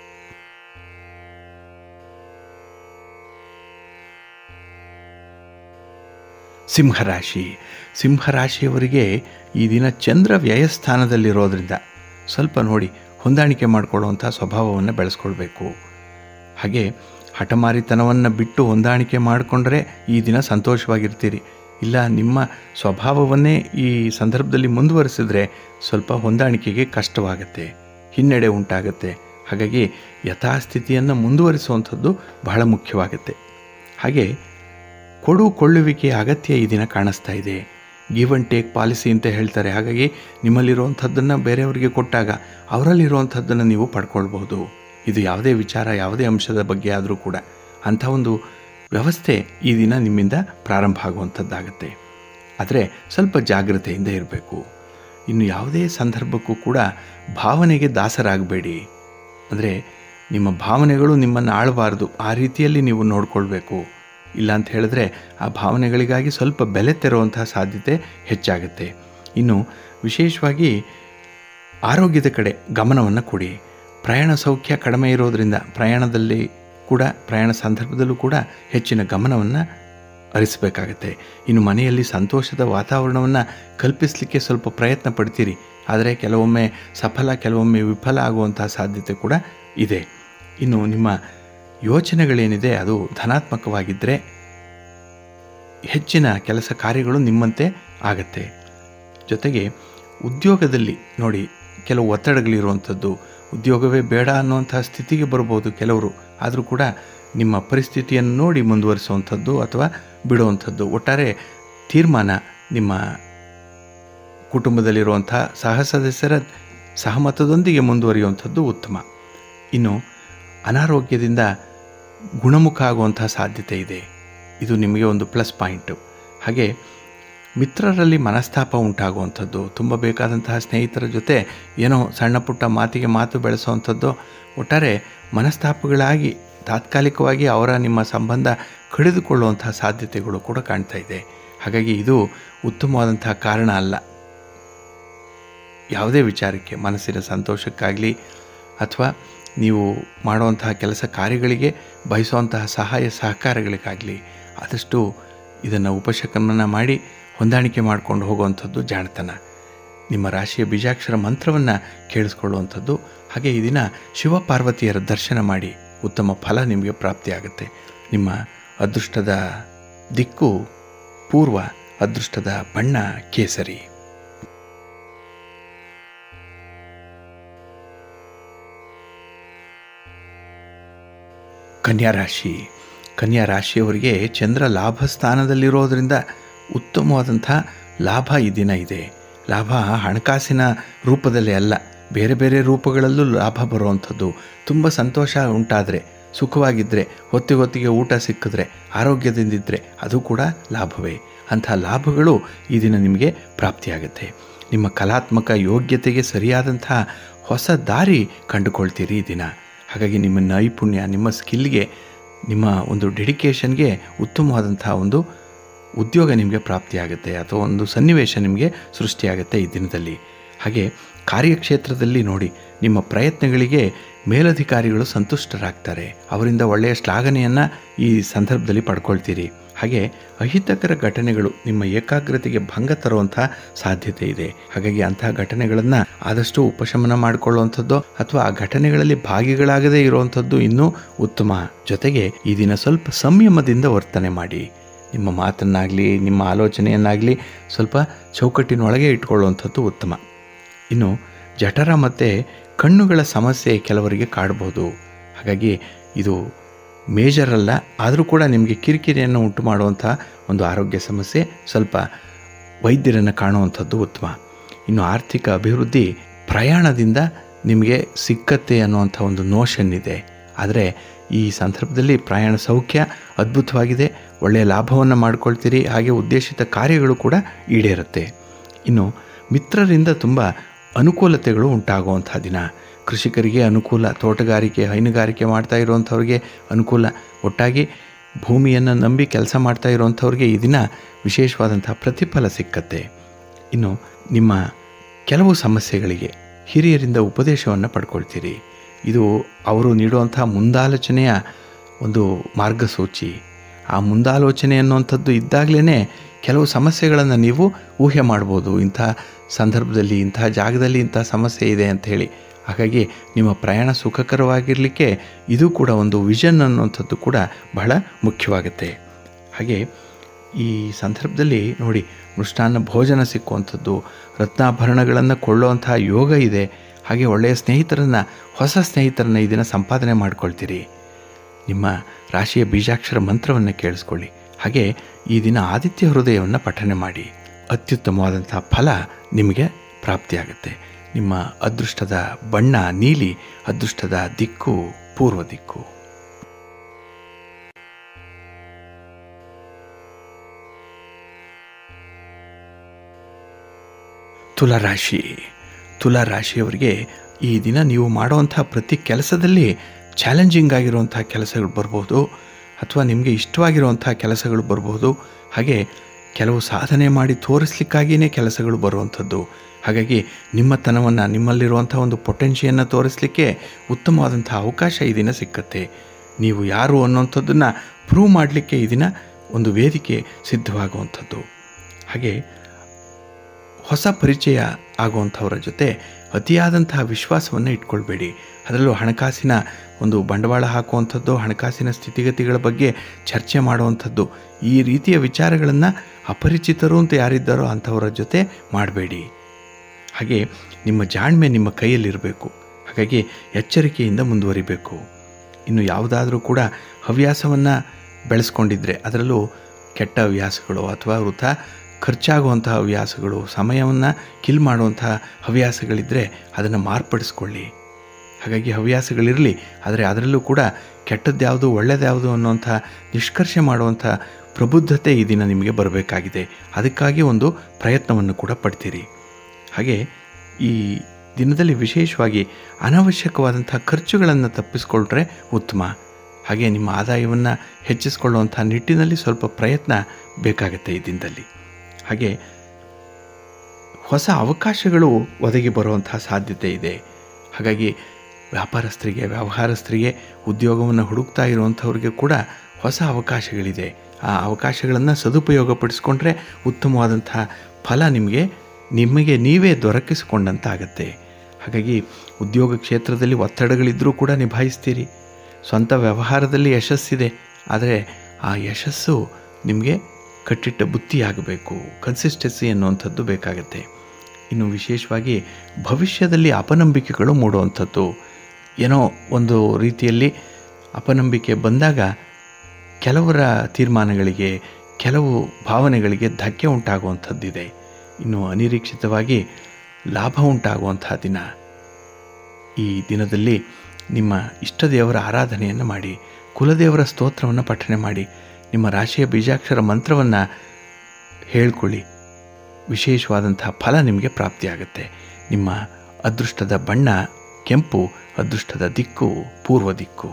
ಸಿಂಹರಾಶಿ ಸಿಂಹರಾಶಿಯವರಿಗೆ ಈ ದಿನ ಚಂದ್ರ ವ್ಯಯಸ್ಥಾನದಲ್ಲಿರೋದ್ರಿಂದ ಸ್ವಲ್ಪ ನೋಡಿ ಹೊಂದಾಣಿಕೆ ಮಾಡಿಕೊಳ್ಳುವಂಥ ಸ್ವಭಾವವನ್ನು ಬೆಳೆಸ್ಕೊಳ್ಬೇಕು ಹಾಗೆ ಹಠಮಾರಿತನವನ್ನು ಬಿಟ್ಟು ಹೊಂದಾಣಿಕೆ ಮಾಡಿಕೊಂಡ್ರೆ ಈ ದಿನ ಸಂತೋಷವಾಗಿರ್ತೀರಿ ಇಲ್ಲ ನಿಮ್ಮ ಸ್ವಭಾವವನ್ನೇ ಈ ಸಂದರ್ಭದಲ್ಲಿ ಮುಂದುವರಿಸಿದ್ರೆ ಸ್ವಲ್ಪ ಹೊಂದಾಣಿಕೆಗೆ ಕಷ್ಟವಾಗುತ್ತೆ ಹಿನ್ನಡೆ ಉಂಟಾಗುತ್ತೆ ಹಾಗಾಗಿ ಯಥಾಸ್ಥಿತಿಯನ್ನು ಮುಂದುವರಿಸುವಂಥದ್ದು ಬಹಳ ಮುಖ್ಯವಾಗುತ್ತೆ ಹಾಗೆ ಕೊಡು ಕೊಳ್ಳುವಿಕೆಯ ಅಗತ್ಯ ಈ ದಿನ ಕಾಣಿಸ್ತಾ ಇದೆ ಗಿವ್ ಆ್ಯಂಡ್ ಟೇಕ್ ಪಾಲಿಸಿ ಅಂತ ಹೇಳ್ತಾರೆ ಹಾಗಾಗಿ ನಿಮ್ಮಲ್ಲಿರುವಂಥದ್ದನ್ನು ಬೇರೆಯವರಿಗೆ ಕೊಟ್ಟಾಗ ಅವರಲ್ಲಿರುವಂಥದ್ದನ್ನು ನೀವು ಪಡ್ಕೊಳ್ಬೋದು ಇದು ಯಾವುದೇ ವಿಚಾರ ಯಾವುದೇ ಅಂಶದ ಬಗ್ಗೆ ಆದರೂ ಕೂಡ ಅಂಥ ಒಂದು ವ್ಯವಸ್ಥೆ ಈ ದಿನ ನಿಮ್ಮಿಂದ ಪ್ರಾರಂಭ ಆಗುವಂಥದ್ದಾಗತ್ತೆ ಆದರೆ ಸ್ವಲ್ಪ ಜಾಗ್ರತೆಯಿಂದ ಇರಬೇಕು ಇನ್ನು ಯಾವುದೇ ಸಂದರ್ಭಕ್ಕೂ ಕೂಡ ಭಾವನೆಗೆ ದಾಸರಾಗಬೇಡಿ ಅಂದರೆ ನಿಮ್ಮ ಭಾವನೆಗಳು ನಿಮ್ಮನ್ನು ಆಳಬಾರ್ದು ಆ ರೀತಿಯಲ್ಲಿ ನೀವು ನೋಡ್ಕೊಳ್ಬೇಕು ಇಲ್ಲ ಅಂತ ಹೇಳಿದ್ರೆ ಆ ಭಾವನೆಗಳಿಗಾಗಿ ಸ್ವಲ್ಪ ಬೆಲೆ ತೆರುವಂತಹ ಸಾಧ್ಯತೆ ಹೆಚ್ಚಾಗುತ್ತೆ ಇನ್ನು ವಿಶೇಷವಾಗಿ ಆರೋಗ್ಯದ ಕಡೆ ಗಮನವನ್ನು ಕೊಡಿ ಪ್ರಯಾಣ ಸೌಖ್ಯ ಕಡಿಮೆ ಇರೋದರಿಂದ ಪ್ರಯಾಣದಲ್ಲಿ ಕೂಡ ಪ್ರಯಾಣ ಸಂದರ್ಭದಲ್ಲೂ ಕೂಡ ಹೆಚ್ಚಿನ ಗಮನವನ್ನು ಹರಿಸಬೇಕಾಗತ್ತೆ ಇನ್ನು ಮನೆಯಲ್ಲಿ ಸಂತೋಷದ ವಾತಾವರಣವನ್ನು ಕಲ್ಪಿಸಲಿಕ್ಕೆ ಸ್ವಲ್ಪ ಪ್ರಯತ್ನ ಪಡ್ತೀರಿ ಆದರೆ ಕೆಲವೊಮ್ಮೆ ಸಫಲ ಕೆಲವೊಮ್ಮೆ ವಿಫಲ ಆಗುವಂತಹ ಸಾಧ್ಯತೆ ಕೂಡ ಇದೆ ಇನ್ನು ನಿಮ್ಮ ಯೋಚನೆಗಳೇನಿದೆ ಅದು ಧನಾತ್ಮಕವಾಗಿದ್ದರೆ ಹೆಚ್ಚಿನ ಕೆಲಸ ಕಾರ್ಯಗಳು ನಿಮ್ಮಂತೆ ಆಗತ್ತೆ ಜೊತೆಗೆ ಉದ್ಯೋಗದಲ್ಲಿ ನೋಡಿ ಕೆಲವು ಒತ್ತಡಗಳಿರುವಂಥದ್ದು ಉದ್ಯೋಗವೇ ಬೇಡ ಅನ್ನುವಂಥ ಸ್ಥಿತಿಗೆ ಬರ್ಬೋದು ಕೆಲವರು ಆದರೂ ಕೂಡ ನಿಮ್ಮ ಪರಿಸ್ಥಿತಿಯನ್ನು ನೋಡಿ ಮುಂದುವರಿಸುವಂಥದ್ದು ಅಥವಾ ಬಿಡುವಂಥದ್ದು ಒಟ್ಟಾರೆ ತೀರ್ಮಾನ ನಿಮ್ಮ ಕುಟುಂಬದಲ್ಲಿರುವಂಥ ಸಹ ಸದಸ್ಯರ ಸಹಮತದೊಂದಿಗೆ ಮುಂದುವರಿಯುವಂಥದ್ದು ಉತ್ತಮ ಇನ್ನು ಅನಾರೋಗ್ಯದಿಂದ ಗುಣಮುಖ ಆಗುವಂಥ ಸಾಧ್ಯತೆ ಇದೆ ಇದು ನಿಮಗೆ ಒಂದು ಪ್ಲಸ್ ಪಾಯಿಂಟು ಹಾಗೆ ಮಿತ್ರರಲ್ಲಿ ಮನಸ್ತಾಪ ಉಂಟಾಗುವಂಥದ್ದು ತುಂಬ ಬೇಕಾದಂತಹ ಸ್ನೇಹಿತರ ಜೊತೆ ಏನೋ ಸಣ್ಣ ಪುಟ್ಟ ಮಾತಿಗೆ ಮಾತು ಬೆಳೆಸುವಂಥದ್ದು ಒಟ್ಟಾರೆ ಮನಸ್ತಾಪಗಳಾಗಿ ತಾತ್ಕಾಲಿಕವಾಗಿ ಅವರ ನಿಮ್ಮ ಸಂಬಂಧ ಕಡಿದುಕೊಳ್ಳುವಂತಹ ಸಾಧ್ಯತೆಗಳು ಕೂಡ ಕಾಣ್ತಾ ಇದೆ ಹಾಗಾಗಿ ಇದು ಉತ್ತಮವಾದಂತಹ ಕಾರಣ ಅಲ್ಲ ಯಾವುದೇ ವಿಚಾರಕ್ಕೆ ಮನಸ್ಸಿನ ಸಂತೋಷಕ್ಕಾಗಲಿ ಅಥವಾ ನೀವು ಮಾಡುವಂತಹ ಕೆಲಸ ಕಾರ್ಯಗಳಿಗೆ ಬಯಸುವಂತಹ ಸಹಾಯ ಸಹಕಾರಗಳಿಗಾಗಲಿ ಆದಷ್ಟು ಇದನ್ನು ಉಪಶಕನನ ಮಾಡಿ ಹೊಂದಾಣಿಕೆ ಮಾಡಿಕೊಂಡು ಹೋಗುವಂಥದ್ದು ಜಾಣತನ ನಿಮ್ಮ ರಾಶಿಯ ಬೀಜಾಕ್ಷರ ಮಂತ್ರವನ್ನು ಕೇಳಿಸ್ಕೊಳ್ಳುವಂಥದ್ದು ಹಾಗೆ ಈ ದಿನ ಶಿವಪಾರ್ವತಿಯರ ದರ್ಶನ ಮಾಡಿ ಉತ್ತಮ ಫಲ ನಿಮಗೆ ಪ್ರಾಪ್ತಿಯಾಗುತ್ತೆ ನಿಮ್ಮ ಅದೃಷ್ಟದ ದಿಕ್ಕು ಪೂರ್ವ ಅದೃಷ್ಟದ ಬಣ್ಣ ಕೇಸರಿ ಕನ್ಯಾ ರಾಶಿ ಕನ್ಯಾ ರಾಶಿಯವರಿಗೆ ಚಂದ್ರ ಲಾಭ ಸ್ಥಾನದಲ್ಲಿರೋದರಿಂದ ಉತ್ತಮವಾದಂಥ ಲಾಭ ಈ ದಿನ ಇದೆ ಲಾಭ ಹಣಕಾಸಿನ ರೂಪದಲ್ಲಿ ಅಲ್ಲ ಬೇರೆ ಬೇರೆ ರೂಪಗಳಲ್ಲೂ ಲಾಭ ಬರುವಂಥದ್ದು ತುಂಬ ಸಂತೋಷ ಉಂಟಾದರೆ ಸುಖವಾಗಿದ್ದರೆ ಹೊತ್ತಿಗೊತ್ತಿಗೆ ಊಟ ಸಿಕ್ಕಿದ್ರೆ ಆರೋಗ್ಯದಿಂದಿದ್ದರೆ ಅದು ಕೂಡ ಲಾಭವೇ ಅಂಥ ಲಾಭಗಳು ಈ ದಿನ ನಿಮಗೆ ಪ್ರಾಪ್ತಿಯಾಗುತ್ತೆ ನಿಮ್ಮ ಕಲಾತ್ಮಕ ಯೋಗ್ಯತೆಗೆ ಸರಿಯಾದಂಥ ಹೊಸ ದಾರಿ ಕಂಡುಕೊಳ್ತೀರಿ ಈ ದಿನ ಹಾಗಾಗಿ ನಿಮ್ಮ ನೈಪುಣ್ಯ ನಿಮ್ಮ ಸ್ಕಿಲ್ಗೆ ನಿಮ್ಮ ಒಂದು ಡೆಡಿಕೇಷನ್ಗೆ ಉತ್ತಮವಾದಂಥ ಒಂದು ಉದ್ಯೋಗ ನಿಮಗೆ ಪ್ರಾಪ್ತಿಯಾಗುತ್ತೆ ಅಥವಾ ಒಂದು ಸನ್ನಿವೇಶ ನಿಮಗೆ ಸೃಷ್ಟಿಯಾಗುತ್ತೆ ಈ ದಿನದಲ್ಲಿ ಹಾಗೆ ಕಾರ್ಯಕ್ಷೇತ್ರದಲ್ಲಿ ನೋಡಿ ನಿಮ್ಮ ಪ್ರಯತ್ನಗಳಿಗೆ ಮೇಲಧಿಕಾರಿಗಳು ಸಂತುಷ್ಟರಾಗ್ತಾರೆ ಅವರಿಂದ ಒಳ್ಳೆಯ ಶ್ಲಾಘನೆಯನ್ನು ಈ ಸಂದರ್ಭದಲ್ಲಿ ಪಡ್ಕೊಳ್ತೀರಿ ಹಾಗೆ ಅಹಿತಕರ ಘಟನೆಗಳು ನಿಮ್ಮ ಏಕಾಗ್ರತೆಗೆ ಭಂಗ ತರುವಂಥ ಸಾಧ್ಯತೆ ಇದೆ ಹಾಗಾಗಿ ಅಂತಹ ಘಟನೆಗಳನ್ನು ಆದಷ್ಟು ಉಪಶಮನ ಮಾಡಿಕೊಳ್ಳುವಂಥದ್ದು ಅಥವಾ ಆ ಘಟನೆಗಳಲ್ಲಿ ಭಾಗಿಗಳಾಗದೇ ಇರುವಂಥದ್ದು ಇನ್ನೂ ಉತ್ತಮ ಜೊತೆಗೆ ಈ ದಿನ ಸ್ವಲ್ಪ ಸಂಯಮದಿಂದ ವರ್ತನೆ ಮಾಡಿ ನಿಮ್ಮ ಮಾತನ್ನಾಗಲಿ ನಿಮ್ಮ ಆಲೋಚನೆಯನ್ನಾಗಲಿ ಸ್ವಲ್ಪ ಚೌಕಟ್ಟಿನೊಳಗೆ ಇಟ್ಕೊಳ್ಳುವಂಥದ್ದು ಉತ್ತಮ ಇನ್ನು ಜಠರ ಮತ್ತು ಕಣ್ಣುಗಳ ಸಮಸ್ಯೆ ಕೆಲವರಿಗೆ ಕಾಡ್ಬೋದು ಹಾಗಾಗಿ ಇದು ಮೇಜರ್ ಅಲ್ಲ ಆದರೂ ಕೂಡ ನಿಮಗೆ ಕಿರಿಕಿರಿಯನ್ನು ಉಂಟು ಮಾಡುವಂಥ ಒಂದು ಆರೋಗ್ಯ ಸಮಸ್ಯೆ ಸ್ವಲ್ಪ ವೈದ್ಯರನ್ನು ಕಾಣುವಂಥದ್ದು ಉತ್ತಮ ಇನ್ನು ಆರ್ಥಿಕ ಅಭಿವೃದ್ಧಿ ಪ್ರಯಾಣದಿಂದ ನಿಮಗೆ ಸಿಕ್ಕತ್ತೆ ಅನ್ನುವಂಥ ಒಂದು ನೋಷನ್ ಇದೆ ಆದರೆ ಈ ಸಂದರ್ಭದಲ್ಲಿ ಪ್ರಯಾಣ ಸೌಖ್ಯ ಅದ್ಭುತವಾಗಿದೆ ಒಳ್ಳೆಯ ಲಾಭವನ್ನು ಮಾಡ್ಕೊಳ್ತೀರಿ ಹಾಗೆ ಉದ್ದೇಶಿತ ಕಾರ್ಯಗಳು ಕೂಡ ಈಡೇರುತ್ತೆ ಇನ್ನು ಮಿತ್ರರಿಂದ ತುಂಬ ಅನುಕೂಲತೆಗಳು ಉಂಟಾಗುವಂಥ ದಿನ ಕೃಷಿಕರಿಗೆ ಅನುಕೂಲ ತೋಟಗಾರಿಕೆ ಹೈನುಗಾರಿಕೆ ಮಾಡ್ತಾ ಇರುವಂಥವ್ರಿಗೆ ಅನುಕೂಲ ಒಟ್ಟಾಗಿ ಭೂಮಿಯನ್ನು ನಂಬಿ ಕೆಲಸ ಮಾಡ್ತಾ ಇರುವಂಥವ್ರಿಗೆ ಈ ದಿನ ವಿಶೇಷವಾದಂಥ ಪ್ರತಿಫಲ ಸಿಕ್ಕತ್ತೆ ಇನ್ನು ನಿಮ್ಮ ಕೆಲವು ಸಮಸ್ಯೆಗಳಿಗೆ ಹಿರಿಯರಿಂದ ಉಪದೇಶವನ್ನು ಪಡ್ಕೊಳ್ತೀರಿ ಇದು ಅವರು ನೀಡುವಂಥ ಮುಂದಾಲೋಚನೆಯ ಒಂದು ಮಾರ್ಗಸೂಚಿ ಆ ಮುಂದಾಲೋಚನೆ ಅನ್ನುವಂಥದ್ದು ಇದ್ದಾಗಲೇ ಕೆಲವು ಸಮಸ್ಯೆಗಳನ್ನು ನೀವು ಊಹೆ ಮಾಡ್ಬೋದು ಇಂಥ ಸಂದರ್ಭದಲ್ಲಿ ಇಂಥ ಜಾಗದಲ್ಲಿ ಇಂಥ ಸಮಸ್ಯೆ ಇದೆ ಅಂತ ಹೇಳಿ ಹಾಗಾಗಿ ನಿಮ್ಮ ಪ್ರಯಾಣ ಸುಖಕರವಾಗಿರಲಿಕ್ಕೆ ಇದು ಕೂಡ ಒಂದು ವಿಷನ್ ಅನ್ನುವಂಥದ್ದು ಕೂಡ ಬಹಳ ಮುಖ್ಯವಾಗುತ್ತೆ ಹಾಗೆ ಈ ಸಂದರ್ಭದಲ್ಲಿ ನೋಡಿ ಮೃಷ್ಟಾನ್ನ ಭೋಜನ ಸಿಕ್ಕುವಂಥದ್ದು ರತ್ನಾಭರಣಗಳನ್ನು ಕೊಳ್ಳುವಂಥ ಯೋಗ ಇದೆ ಹಾಗೆ ಒಳ್ಳೆಯ ಸ್ನೇಹಿತರನ್ನು ಹೊಸ ಸ್ನೇಹಿತರನ್ನು ಈ ದಿನ ಸಂಪಾದನೆ ಮಾಡ್ಕೊಳ್ತೀರಿ ನಿಮ್ಮ ರಾಶಿಯ ಬೀಜಾಕ್ಷರ ಮಂತ್ರವನ್ನು ಕೇಳಿಸ್ಕೊಳ್ಳಿ ಹಾಗೆ ಈ ದಿನ ಆದಿತ್ಯ ಹೃದಯವನ್ನು ಪಠನೆ ಮಾಡಿ ಅತ್ಯುತ್ತಮವಾದಂಥ ಫಲ ನಿಮಗೆ ಪ್ರಾಪ್ತಿಯಾಗುತ್ತೆ ನಿಮ್ಮ ಅದೃಷ್ಟದ ಬಣ್ಣ ನೀಲಿ ಅದೃಷ್ಟದ ದಿಕ್ಕು ಪೂರ್ವ ದಿಕ್ಕು ತುಲಾರಾಶಿ ತುಲಾರಾಶಿಯವರಿಗೆ ಈ ದಿನ ನೀವು ಮಾಡುವಂಥ ಪ್ರತಿ ಕೆಲಸದಲ್ಲಿ ಚಾಲೆಂಜಿಂಗ್ ಆಗಿರುವಂಥ ಕೆಲಸಗಳು ಬರ್ಬೋದು ಅಥವಾ ನಿಮಗೆ ಇಷ್ಟವಾಗಿರುವಂಥ ಕೆಲಸಗಳು ಬರ್ಬೋದು ಹಾಗೆ ಕೆಲವು ಸಾಧನೆ ಮಾಡಿ ತೋರಿಸ್ಲಿಕ್ಕಾಗಿಯೇ ಕೆಲಸಗಳು ಬರುವಂಥದ್ದು ಹಾಗಾಗಿ ನಿಮ್ಮತನವನ್ನು ನಿಮ್ಮಲ್ಲಿರುವಂಥ ಒಂದು ಪೊಟೆನ್ಷಿಯನ್ನು ತೋರಿಸಲಿಕ್ಕೆ ಉತ್ತಮವಾದಂಥ ಅವಕಾಶ ಈ ದಿನ ಸಿಕ್ಕತ್ತೆ ನೀವು ಯಾರು ಅನ್ನೋಂಥದ್ದನ್ನು ಪ್ರೂವ್ ಮಾಡಲಿಕ್ಕೆ ಈ ದಿನ ಒಂದು ವೇದಿಕೆ ಸಿದ್ಧವಾಗುವಂಥದ್ದು ಹಾಗೆ ಹೊಸ ಪರಿಚಯ ಆಗುವಂಥವರ ಜೊತೆ ಅತಿಯಾದಂತಹ ವಿಶ್ವಾಸವನ್ನು ಇಟ್ಕೊಳ್ಬೇಡಿ ಅದರಲ್ಲೂ ಹಣಕಾಸಿನ ಒಂದು ಬಂಡವಾಳ ಹಾಕುವಂಥದ್ದು ಹಣಕಾಸಿನ ಸ್ಥಿತಿಗತಿಗಳ ಬಗ್ಗೆ ಚರ್ಚೆ ಮಾಡುವಂಥದ್ದು ಈ ರೀತಿಯ ವಿಚಾರಗಳನ್ನು ಅಪರಿಚಿತರು ಅಂತ ಯಾರಿದ್ದಾರೋ ಅಂಥವರ ಜೊತೆ ಮಾಡಬೇಡಿ ಹಾಗೆ ನಿಮ್ಮ ಜಾಣ್ಮೆ ನಿಮ್ಮ ಕೈಯಲ್ಲಿರಬೇಕು ಹಾಗಾಗಿ ಎಚ್ಚರಿಕೆಯಿಂದ ಮುಂದುವರಿಬೇಕು ಇನ್ನು ಯಾವುದಾದ್ರೂ ಕೂಡ ಹವ್ಯಾಸವನ್ನು ಬೆಳೆಸ್ಕೊಂಡಿದ್ರೆ ಅದರಲ್ಲೂ ಕೆಟ್ಟ ಹವ್ಯಾಸಗಳು ಅಥವಾ ವೃಥ ಖರ್ಚಾಗುವಂತಹ ಹವ್ಯಾಸಗಳು ಸಮಯವನ್ನು ಕಿಲ್ ಮಾಡುವಂತಹ ಹವ್ಯಾಸಗಳಿದ್ದರೆ ಅದನ್ನು ಮಾರ್ಪಡಿಸ್ಕೊಳ್ಳಿ ಹಾಗಾಗಿ ಹವ್ಯಾಸಗಳಿರಲಿ ಆದರೆ ಅದರಲ್ಲೂ ಕೂಡ ಕೆಟ್ಟದ್ಯಾವುದು ಒಳ್ಳೆಯದ್ಯಾವುದು ಅನ್ನುವಂಥ ನಿಷ್ಕರ್ಷೆ ಮಾಡುವಂಥ ಪ್ರಬುದ್ಧತೆ ಈ ದಿನ ನಿಮಗೆ ಬರಬೇಕಾಗಿದೆ ಅದಕ್ಕಾಗಿ ಒಂದು ಪ್ರಯತ್ನವನ್ನು ಕೂಡ ಪಡ್ತೀರಿ ಹಾಗೆ ಈ ದಿನದಲ್ಲಿ ವಿಶೇಷವಾಗಿ ಅನಾವಶ್ಯಕವಾದಂಥ ಖರ್ಚುಗಳನ್ನು ತಪ್ಪಿಸ್ಕೊಂಡ್ರೆ ಉತ್ತಮ ಹಾಗೆ ನಿಮ್ಮ ಆದಾಯವನ್ನು ಹೆಚ್ಚಿಸ್ಕೊಳ್ಳುವಂಥ ನಿಟ್ಟಿನಲ್ಲಿ ಸ್ವಲ್ಪ ಪ್ರಯತ್ನ ಬೇಕಾಗುತ್ತೆ ಈ ದಿನದಲ್ಲಿ ಹಾಗೆ ಹೊಸ ಅವಕಾಶಗಳು ಒದಗಿ ಬರುವಂತಹ ಸಾಧ್ಯತೆ ಇದೆ ಹಾಗಾಗಿ ವ್ಯಾಪಾರಸ್ಥರಿಗೆ ವ್ಯವಹಾರಸ್ಥರಿಗೆ ಉದ್ಯೋಗವನ್ನು ಹುಡುಕ್ತಾ ಇರುವಂಥವ್ರಿಗೆ ಕೂಡ ಹೊಸ ಅವಕಾಶಗಳಿದೆ ಆ ಅವಕಾಶಗಳನ್ನು ಸದುಪಯೋಗಪಡಿಸ್ಕೊಂಡ್ರೆ ಉತ್ತಮವಾದಂಥ ಫಲ ನಿಮಗೆ ನಿಮಗೆ ನೀವೇ ದೊರಕಿಸಿಕೊಂಡಂತಾಗತ್ತೆ ಹಾಗಾಗಿ ಉದ್ಯೋಗ ಕ್ಷೇತ್ರದಲ್ಲಿ ಒತ್ತಡಗಳಿದ್ದರೂ ಕೂಡ ನಿಭಾಯಿಸ್ತೀರಿ ಸ್ವಂತ ವ್ಯವಹಾರದಲ್ಲಿ ಯಶಸ್ಸಿದೆ ಆದರೆ ಆ ಯಶಸ್ಸು ನಿಮಗೆ ಕಟ್ಟಿಟ್ಟ ಬುತ್ತಿಯಾಗಬೇಕು ಕನ್ಸಿಸ್ಟೆನ್ಸಿ ಅನ್ನುವಂಥದ್ದು ಬೇಕಾಗತ್ತೆ ಇನ್ನು ವಿಶೇಷವಾಗಿ ಭವಿಷ್ಯದಲ್ಲಿ ಅಪನಂಬಿಕೆಗಳು ಮೂಡುವಂಥದ್ದು ಏನೋ ಒಂದು ರೀತಿಯಲ್ಲಿ ಅಪನಂಬಿಕೆ ಬಂದಾಗ ಕೆಲವರ ತೀರ್ಮಾನಗಳಿಗೆ ಕೆಲವು ಭಾವನೆಗಳಿಗೆ ಧಕ್ಕೆ ಉಂಟಾಗುವಂಥದ್ದಿದೆ ಇನ್ನು ಅನಿರೀಕ್ಷಿತವಾಗಿ ಲಾಭ ಉಂಟಾಗುವಂಥ ದಿನ ಈ ದಿನದಲ್ಲಿ ನಿಮ್ಮ ಇಷ್ಟ ದೇವರ ಆರಾಧನೆಯನ್ನು ಮಾಡಿ ಕುಲದೇವರ ಸ್ತೋತ್ರವನ್ನು ಪಠನೆ ಮಾಡಿ ನಿಮ್ಮ ರಾಶಿಯ ಬೀಜಾಕ್ಷರ ಮಂತ್ರವನ್ನು ಹೇಳ್ಕೊಳ್ಳಿ ವಿಶೇಷವಾದಂಥ ಫಲ ನಿಮಗೆ ಪ್ರಾಪ್ತಿಯಾಗುತ್ತೆ ನಿಮ್ಮ ಅದೃಷ್ಟದ ಬಣ್ಣ ಕೆಂಪು ಅದೃಷ್ಟದ ದಿಕ್ಕು ಪೂರ್ವ ದಿಕ್ಕು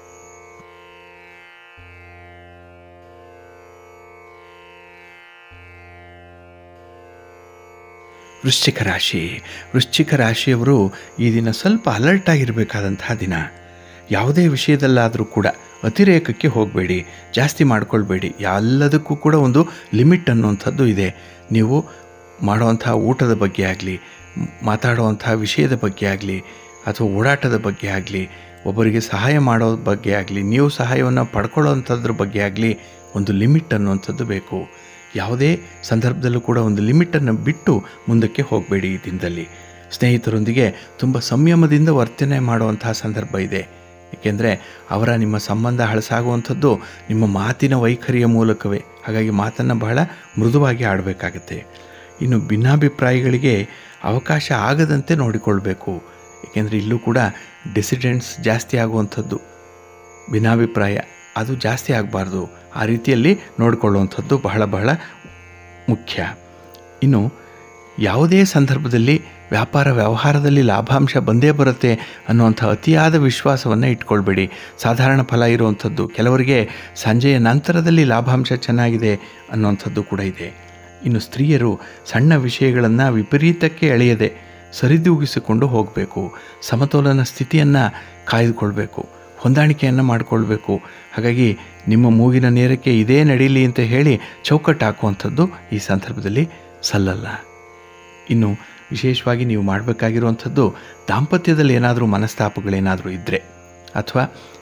ವೃಶ್ಚಿಕ ರಾಶಿ ವೃಶ್ಚಿಕ ರಾಶಿಯವರು ಈ ದಿನ ಸ್ವಲ್ಪ ಅಲರ್ಟ್ ಆಗಿರಬೇಕಾದಂತಹ ದಿನ ಯಾವುದೇ ವಿಷಯದಲ್ಲಾದರೂ ಕೂಡ ಅತಿರೇಕಕ್ಕೆ ಹೋಗಬೇಡಿ ಜಾಸ್ತಿ ಮಾಡ್ಕೊಳ್ಬೇಡಿ ಎಲ್ಲದಕ್ಕೂ ಕೂಡ ಒಂದು ಲಿಮಿಟ್ ಅನ್ನುವಂಥದ್ದು ಇದೆ ನೀವು ಮಾಡುವಂಥ ಊಟದ ಬಗ್ಗೆ ಆಗಲಿ ಮಾತಾಡುವಂಥ ವಿಷಯದ ಬಗ್ಗೆ ಆಗಲಿ ಅಥವಾ ಓಡಾಟದ ಬಗ್ಗೆ ಆಗಲಿ ಒಬ್ಬರಿಗೆ ಸಹಾಯ ಮಾಡೋ ಬಗ್ಗೆ ಆಗಲಿ ನೀವು ಸಹಾಯವನ್ನು ಪಡ್ಕೊಳ್ಳೋವಂಥದ್ರ ಬಗ್ಗೆ ಆಗಲಿ ಒಂದು ಲಿಮಿಟ್ ಅನ್ನುವಂಥದ್ದು ಬೇಕು ಯಾವುದೇ ಸಂದರ್ಭದಲ್ಲೂ ಕೂಡ ಒಂದು ಲಿಮಿಟನ್ನು ಬಿಟ್ಟು ಮುಂದಕ್ಕೆ ಹೋಗಬೇಡಿ ಈ ದಿನದಲ್ಲಿ ಸ್ನೇಹಿತರೊಂದಿಗೆ ತುಂಬ ಸಂಯಮದಿಂದ ವರ್ತನೆ ಮಾಡುವಂತಹ ಸಂದರ್ಭ ಇದೆ ಏಕೆಂದರೆ ಅವರ ನಿಮ್ಮ ಸಂಬಂಧ ಹಳಸಾಗುವಂಥದ್ದು ನಿಮ್ಮ ಮಾತಿನ ವೈಖರಿಯ ಮೂಲಕವೇ ಹಾಗಾಗಿ ಮಾತನ್ನು ಬಹಳ ಮೃದುವಾಗಿ ಆಡಬೇಕಾಗತ್ತೆ ಇನ್ನು ಭಿನ್ನಾಭಿಪ್ರಾಯಗಳಿಗೆ ಅವಕಾಶ ಆಗದಂತೆ ನೋಡಿಕೊಳ್ಬೇಕು ಏಕೆಂದರೆ ಇಲ್ಲೂ ಕೂಡ ಡಿಸಿಡೆಂಟ್ಸ್ ಜಾಸ್ತಿ ಆಗುವಂಥದ್ದು ಭಿನ್ನಾಭಿಪ್ರಾಯ ಅದು ಜಾಸ್ತಿ ಆಗಬಾರ್ದು ಆ ರೀತಿಯಲ್ಲಿ ನೋಡಿಕೊಳ್ಳುವಂಥದ್ದು ಬಹಳ ಬಹಳ ಮುಖ್ಯ ಇನ್ನು ಯಾವುದೇ ಸಂದರ್ಭದಲ್ಲಿ ವ್ಯಾಪಾರ ವ್ಯವಹಾರದಲ್ಲಿ ಲಾಭಾಂಶ ಬಂದೇ ಬರುತ್ತೆ ಅನ್ನುವಂಥ ಅತಿಯಾದ ವಿಶ್ವಾಸವನ್ನು ಇಟ್ಕೊಳ್ಬೇಡಿ ಸಾಧಾರಣ ಫಲ ಇರುವಂಥದ್ದು ಕೆಲವರಿಗೆ ಸಂಜೆಯ ನಂತರದಲ್ಲಿ ಲಾಭಾಂಶ ಚೆನ್ನಾಗಿದೆ ಅನ್ನುವಂಥದ್ದು ಕೂಡ ಇದೆ ಇನ್ನು ಸ್ತ್ರೀಯರು ಸಣ್ಣ ವಿಷಯಗಳನ್ನು ವಿಪರೀತಕ್ಕೆ ಎಳೆಯದೆ ಸರಿದೂಗಿಸಿಕೊಂಡು ಹೋಗಬೇಕು ಸಮತೋಲನ ಸ್ಥಿತಿಯನ್ನು ಕಾಯ್ದುಕೊಳ್ಬೇಕು ಹೊಂದಾಣಿಕೆಯನ್ನು ಮಾಡಿಕೊಳ್ಬೇಕು ಹಾಗಾಗಿ ನಿಮ್ಮ ಮೂಗಿನ ನೇರಕ್ಕೆ ಇದೇ ನಡೀಲಿ ಅಂತ ಹೇಳಿ ಚೌಕಟ್ಟು ಹಾಕುವಂಥದ್ದು ಈ ಸಂದರ್ಭದಲ್ಲಿ ಸಲ್ಲಲ್ಲ ಇನ್ನು ವಿಶೇಷವಾಗಿ ನೀವು ಮಾಡಬೇಕಾಗಿರುವಂಥದ್ದು ದಾಂಪತ್ಯದಲ್ಲಿ ಏನಾದರೂ ಮನಸ್ತಾಪಗಳೇನಾದರೂ ಇದ್ದರೆ ಅಥವಾ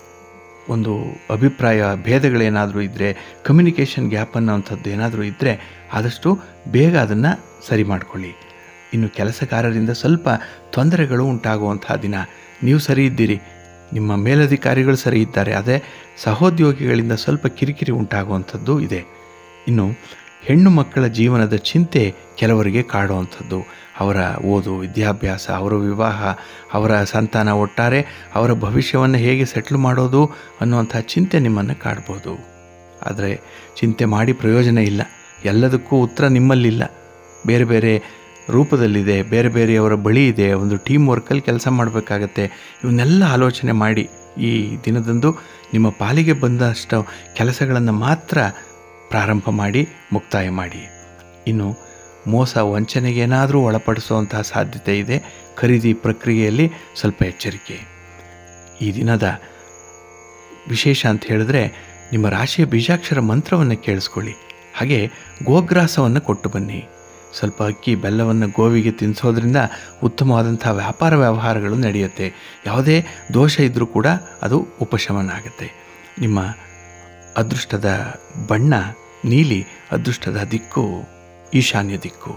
ಒಂದು ಅಭಿಪ್ರಾಯ ಭೇದಗಳೇನಾದರೂ ಇದ್ದರೆ ಕಮ್ಯುನಿಕೇಷನ್ ಗ್ಯಾಪ್ ಅನ್ನೋವಂಥದ್ದು ಏನಾದರೂ ಇದ್ದರೆ ಆದಷ್ಟು ಬೇಗ ಅದನ್ನು ಸರಿ ಮಾಡಿಕೊಳ್ಳಿ ಇನ್ನು ಕೆಲಸಗಾರರಿಂದ ಸ್ವಲ್ಪ ತೊಂದರೆಗಳು ಉಂಟಾಗುವಂಥ ದಿನ ನೀವು ಸರಿ ಇದ್ದೀರಿ ನಿಮ್ಮ ಮೇಲಧಿಕಾರಿಗಳು ಸರಿ ಇದ್ದಾರೆ ಅದೇ ಸಹೋದ್ಯೋಗಿಗಳಿಂದ ಸ್ವಲ್ಪ ಕಿರಿಕಿರಿ ಉಂಟಾಗುವಂಥದ್ದು ಇದೆ ಇನ್ನು ಹೆಣ್ಣು ಮಕ್ಕಳ ಜೀವನದ ಚಿಂತೆ ಕೆಲವರಿಗೆ ಕಾಡುವಂಥದ್ದು ಅವರ ಓದು ವಿದ್ಯಾಭ್ಯಾಸ ಅವರ ವಿವಾಹ ಅವರ ಸಂತಾನ ಒಟ್ಟಾರೆ ಅವರ ಭವಿಷ್ಯವನ್ನು ಹೇಗೆ ಸೆಟ್ಲ್ ಮಾಡೋದು ಅನ್ನುವಂಥ ಚಿಂತೆ ನಿಮ್ಮನ್ನು ಕಾಡ್ಬೋದು ಆದರೆ ಚಿಂತೆ ಮಾಡಿ ಪ್ರಯೋಜನ ಇಲ್ಲ ಎಲ್ಲದಕ್ಕೂ ಉತ್ತರ ನಿಮ್ಮಲ್ಲಿಲ್ಲ ಬೇರೆ ಬೇರೆ ರೂಪದಲ್ಲಿದೆ ಬೇರೆ ಬೇರೆಯವರ ಬಳಿ ಇದೆ ಒಂದು ಟೀಮ್ ವರ್ಕಲ್ಲಿ ಕೆಲಸ ಮಾಡಬೇಕಾಗತ್ತೆ ಇವನ್ನೆಲ್ಲ ಆಲೋಚನೆ ಮಾಡಿ ಈ ದಿನದಂದು ನಿಮ್ಮ ಪಾಲಿಗೆ ಬಂದಷ್ಟು ಕೆಲಸಗಳನ್ನು ಮಾತ್ರ ಪ್ರಾರಂಭ ಮಾಡಿ ಮುಕ್ತಾಯ ಮಾಡಿ ಇನ್ನು ಮೋಸ ವಂಚನೆಗೇನಾದರೂ ಒಳಪಡಿಸುವಂತಹ ಸಾಧ್ಯತೆ ಇದೆ ಖರೀದಿ ಪ್ರಕ್ರಿಯೆಯಲ್ಲಿ ಸ್ವಲ್ಪ ಎಚ್ಚರಿಕೆ ಈ ದಿನದ ವಿಶೇಷ ಅಂತ ಹೇಳಿದ್ರೆ ನಿಮ್ಮ ರಾಶಿಯ ಬೀಜಾಕ್ಷರ ಮಂತ್ರವನ್ನು ಕೇಳಿಸ್ಕೊಳ್ಳಿ ಹಾಗೆ ಗೋಗ್ರಾಸವನ್ನು ಕೊಟ್ಟು ಬನ್ನಿ ಸ್ವಲ್ಪ ಅಕ್ಕಿ ಬೆಲ್ಲವನ್ನು ಗೋವಿಗೆ ತಿನ್ನಿಸೋದ್ರಿಂದ ಉತ್ತಮವಾದಂಥ ವ್ಯಾಪಾರ ವ್ಯವಹಾರಗಳು ನಡೆಯುತ್ತೆ ಯಾವುದೇ ದೋಷ ಇದ್ದರೂ ಕೂಡ ಅದು ಉಪಶಮನ ಆಗುತ್ತೆ ನಿಮ್ಮ ಅದೃಷ್ಟದ ಬಣ್ಣ ನೀಲಿ ಅದೃಷ್ಟದ ದಿಕ್ಕು ಈಶಾನ್ಯ ದಿಕ್ಕು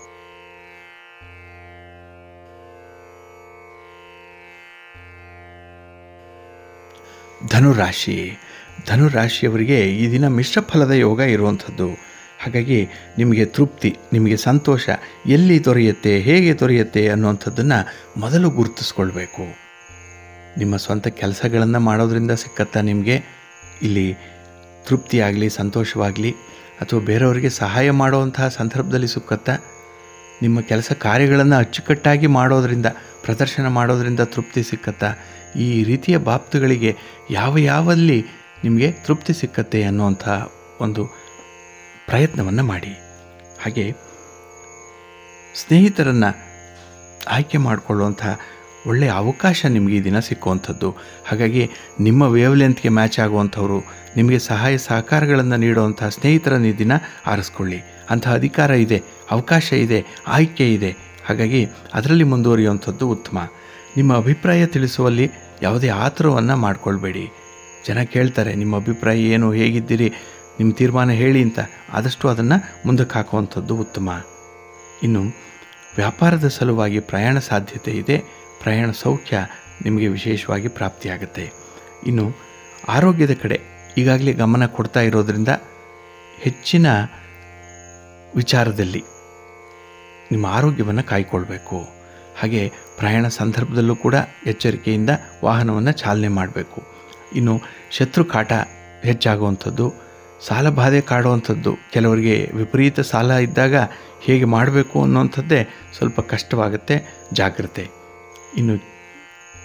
ಧನುರಾಶಿ ಧನುರಾಶಿಯವರಿಗೆ ಈ ದಿನ ಮಿಶ್ರ ಫಲದ ಯೋಗ ಇರುವಂಥದ್ದು ಹಾಗಾಗಿ ನಿಮಗೆ ತೃಪ್ತಿ ನಿಮಗೆ ಸಂತೋಷ ಎಲ್ಲಿ ದೊರೆಯುತ್ತೆ ಹೇಗೆ ದೊರೆಯುತ್ತೆ ಅನ್ನುವಂಥದ್ದನ್ನು ಮೊದಲು ಗುರುತಿಸ್ಕೊಳ್ಬೇಕು ನಿಮ್ಮ ಸ್ವಂತ ಕೆಲಸಗಳನ್ನು ಮಾಡೋದ್ರಿಂದ ಸಿಕ್ಕತ್ತಾ ನಿಮಗೆ ಇಲ್ಲಿ ತೃಪ್ತಿಯಾಗಲಿ ಸಂತೋಷವಾಗಲಿ ಅಥವಾ ಬೇರೆಯವರಿಗೆ ಸಹಾಯ ಮಾಡುವಂತಹ ಸಂದರ್ಭದಲ್ಲಿ ಸಿಕ್ಕತ್ತಾ ನಿಮ್ಮ ಕೆಲಸ ಕಾರ್ಯಗಳನ್ನು ಅಚ್ಚುಕಟ್ಟಾಗಿ ಮಾಡೋದರಿಂದ ಪ್ರದರ್ಶನ ಮಾಡೋದರಿಂದ ತೃಪ್ತಿ ಸಿಕ್ಕತ್ತಾ ಈ ರೀತಿಯ ಬಾಪ್ತುಗಳಿಗೆ ಯಾವ ಯಾವಲ್ಲಿ ನಿಮಗೆ ತೃಪ್ತಿ ಸಿಕ್ಕತ್ತೆ ಅನ್ನುವಂಥ ಒಂದು ಪ್ರಯತ್ನವನ್ನು ಮಾಡಿ ಹಾಗೆ ಸ್ನೇಹಿತರನ್ನು ಆಯ್ಕೆ ಮಾಡಿಕೊಳ್ಳುವಂಥ ಒಳ್ಳೆಯ ಅವಕಾಶ ನಿಮಗೆ ಈ ದಿನ ಸಿಕ್ಕುವಂಥದ್ದು ಹಾಗಾಗಿ ನಿಮ್ಮ ವೇವ್ಲೆಂತ್ಗೆ ಮ್ಯಾಚ್ ಆಗುವಂಥವ್ರು ನಿಮಗೆ ಸಹಾಯ ಸಹಕಾರಗಳನ್ನು ನೀಡುವಂಥ ಸ್ನೇಹಿತರನ್ನು ಈ ದಿನ ಆರಿಸ್ಕೊಳ್ಳಿ ಅಂಥ ಅಧಿಕಾರ ಇದೆ ಅವಕಾಶ ಇದೆ ಆಯ್ಕೆ ಇದೆ ಹಾಗಾಗಿ ಅದರಲ್ಲಿ ಮುಂದುವರಿಯುವಂಥದ್ದು ಉತ್ತಮ ನಿಮ್ಮ ಅಭಿಪ್ರಾಯ ತಿಳಿಸುವಲ್ಲಿ ಯಾವುದೇ ಆತುರವನ್ನು ಮಾಡಿಕೊಳ್ಬೇಡಿ ಜನ ಕೇಳ್ತಾರೆ ನಿಮ್ಮ ಅಭಿಪ್ರಾಯ ಏನು ಹೇಗಿದ್ದೀರಿ ನಿಮ್ಮ ತೀರ್ಮಾನ ಹೇಳಿ ಅಂತ ಆದಷ್ಟು ಅದನ್ನು ಮುಂದಕ್ಕೆ ಹಾಕುವಂಥದ್ದು ಉತ್ತಮ ಇನ್ನು ವ್ಯಾಪಾರದ ಸಲುವಾಗಿ ಪ್ರಯಾಣ ಸಾಧ್ಯತೆ ಇದೆ ಪ್ರಯಾಣ ಸೌಖ್ಯ ನಿಮಗೆ ವಿಶೇಷವಾಗಿ ಪ್ರಾಪ್ತಿಯಾಗುತ್ತೆ ಇನ್ನು ಆರೋಗ್ಯದ ಕಡೆ ಈಗಾಗಲೇ ಗಮನ ಕೊಡ್ತಾ ಇರೋದರಿಂದ ಹೆಚ್ಚಿನ ವಿಚಾರದಲ್ಲಿ ನಿಮ್ಮ ಆರೋಗ್ಯವನ್ನು ಕಾಯ್ಕೊಳ್ಬೇಕು ಹಾಗೆ ಪ್ರಯಾಣ ಸಂದರ್ಭದಲ್ಲೂ ಕೂಡ ಎಚ್ಚರಿಕೆಯಿಂದ ವಾಹನವನ್ನು ಚಾಲನೆ ಮಾಡಬೇಕು ಇನ್ನು ಶತ್ರು ಕಾಟ ಹೆಚ್ಚಾಗುವಂಥದ್ದು ಸಾಲ ಬಾಧೆ ಕಾಡುವಂಥದ್ದು ಕೆಲವರಿಗೆ ವಿಪರೀತ ಸಾಲ ಇದ್ದಾಗ ಹೇಗೆ ಮಾಡಬೇಕು ಅನ್ನುವಂಥದ್ದೇ ಸ್ವಲ್ಪ ಕಷ್ಟವಾಗುತ್ತೆ ಜಾಗ್ರತೆ ಇನ್ನು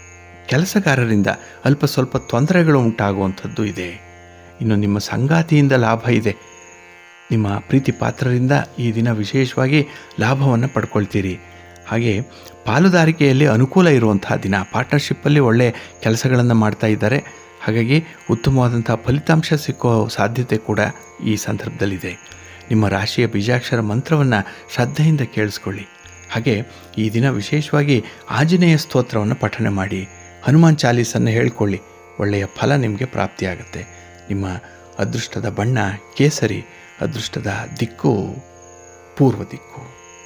ಕೆಲಸಗಾರರಿಂದ ಅಲ್ಪ ಸ್ವಲ್ಪ ತೊಂದರೆಗಳು ಉಂಟಾಗುವಂಥದ್ದು ಇದೆ ಇನ್ನು ನಿಮ್ಮ ಸಂಗಾತಿಯಿಂದ ಲಾಭ ಇದೆ ನಿಮ್ಮ ಪ್ರೀತಿ ಪಾತ್ರರಿಂದ ಈ ದಿನ ವಿಶೇಷವಾಗಿ ಲಾಭವನ್ನು ಪಡ್ಕೊಳ್ತೀರಿ ಹಾಗೆ ಪಾಲುದಾರಿಕೆಯಲ್ಲಿ ಅನುಕೂಲ ಇರುವಂತಹ ದಿನ ಪಾರ್ಟ್ನರ್ಶಿಪ್ಪಲ್ಲಿ ಒಳ್ಳೆ ಕೆಲಸಗಳನ್ನು ಮಾಡ್ತಾ ಇದ್ದಾರೆ ಹಾಗಾಗಿ ಉತ್ತಮವಾದಂಥ ಫಲಿತಾಂಶ ಸಿಕ್ಕೋ ಸಾಧ್ಯತೆ ಕೂಡ ಈ ಸಂದರ್ಭದಲ್ಲಿದೆ ನಿಮ್ಮ ರಾಶಿಯ ಬೀಜಾಕ್ಷರ ಮಂತ್ರವನ್ನು ಶ್ರದ್ಧೆಯಿಂದ ಕೇಳಿಸ್ಕೊಳ್ಳಿ ಹಾಗೆ ಈ ದಿನ ವಿಶೇಷವಾಗಿ ಆಂಜನೇಯ ಸ್ತೋತ್ರವನ್ನು ಪಠನೆ ಮಾಡಿ ಹನುಮಾನ್ ಚಾಲೀಸನ್ನು ಹೇಳ್ಕೊಳ್ಳಿ ಒಳ್ಳೆಯ ಫಲ ನಿಮಗೆ ಪ್ರಾಪ್ತಿಯಾಗುತ್ತೆ ನಿಮ್ಮ ಅದೃಷ್ಟದ ಬಣ್ಣ ಕೇಸರಿ ಅದೃಷ್ಟದ ದಿಕ್ಕು ಪೂರ್ವ ದಿಕ್ಕು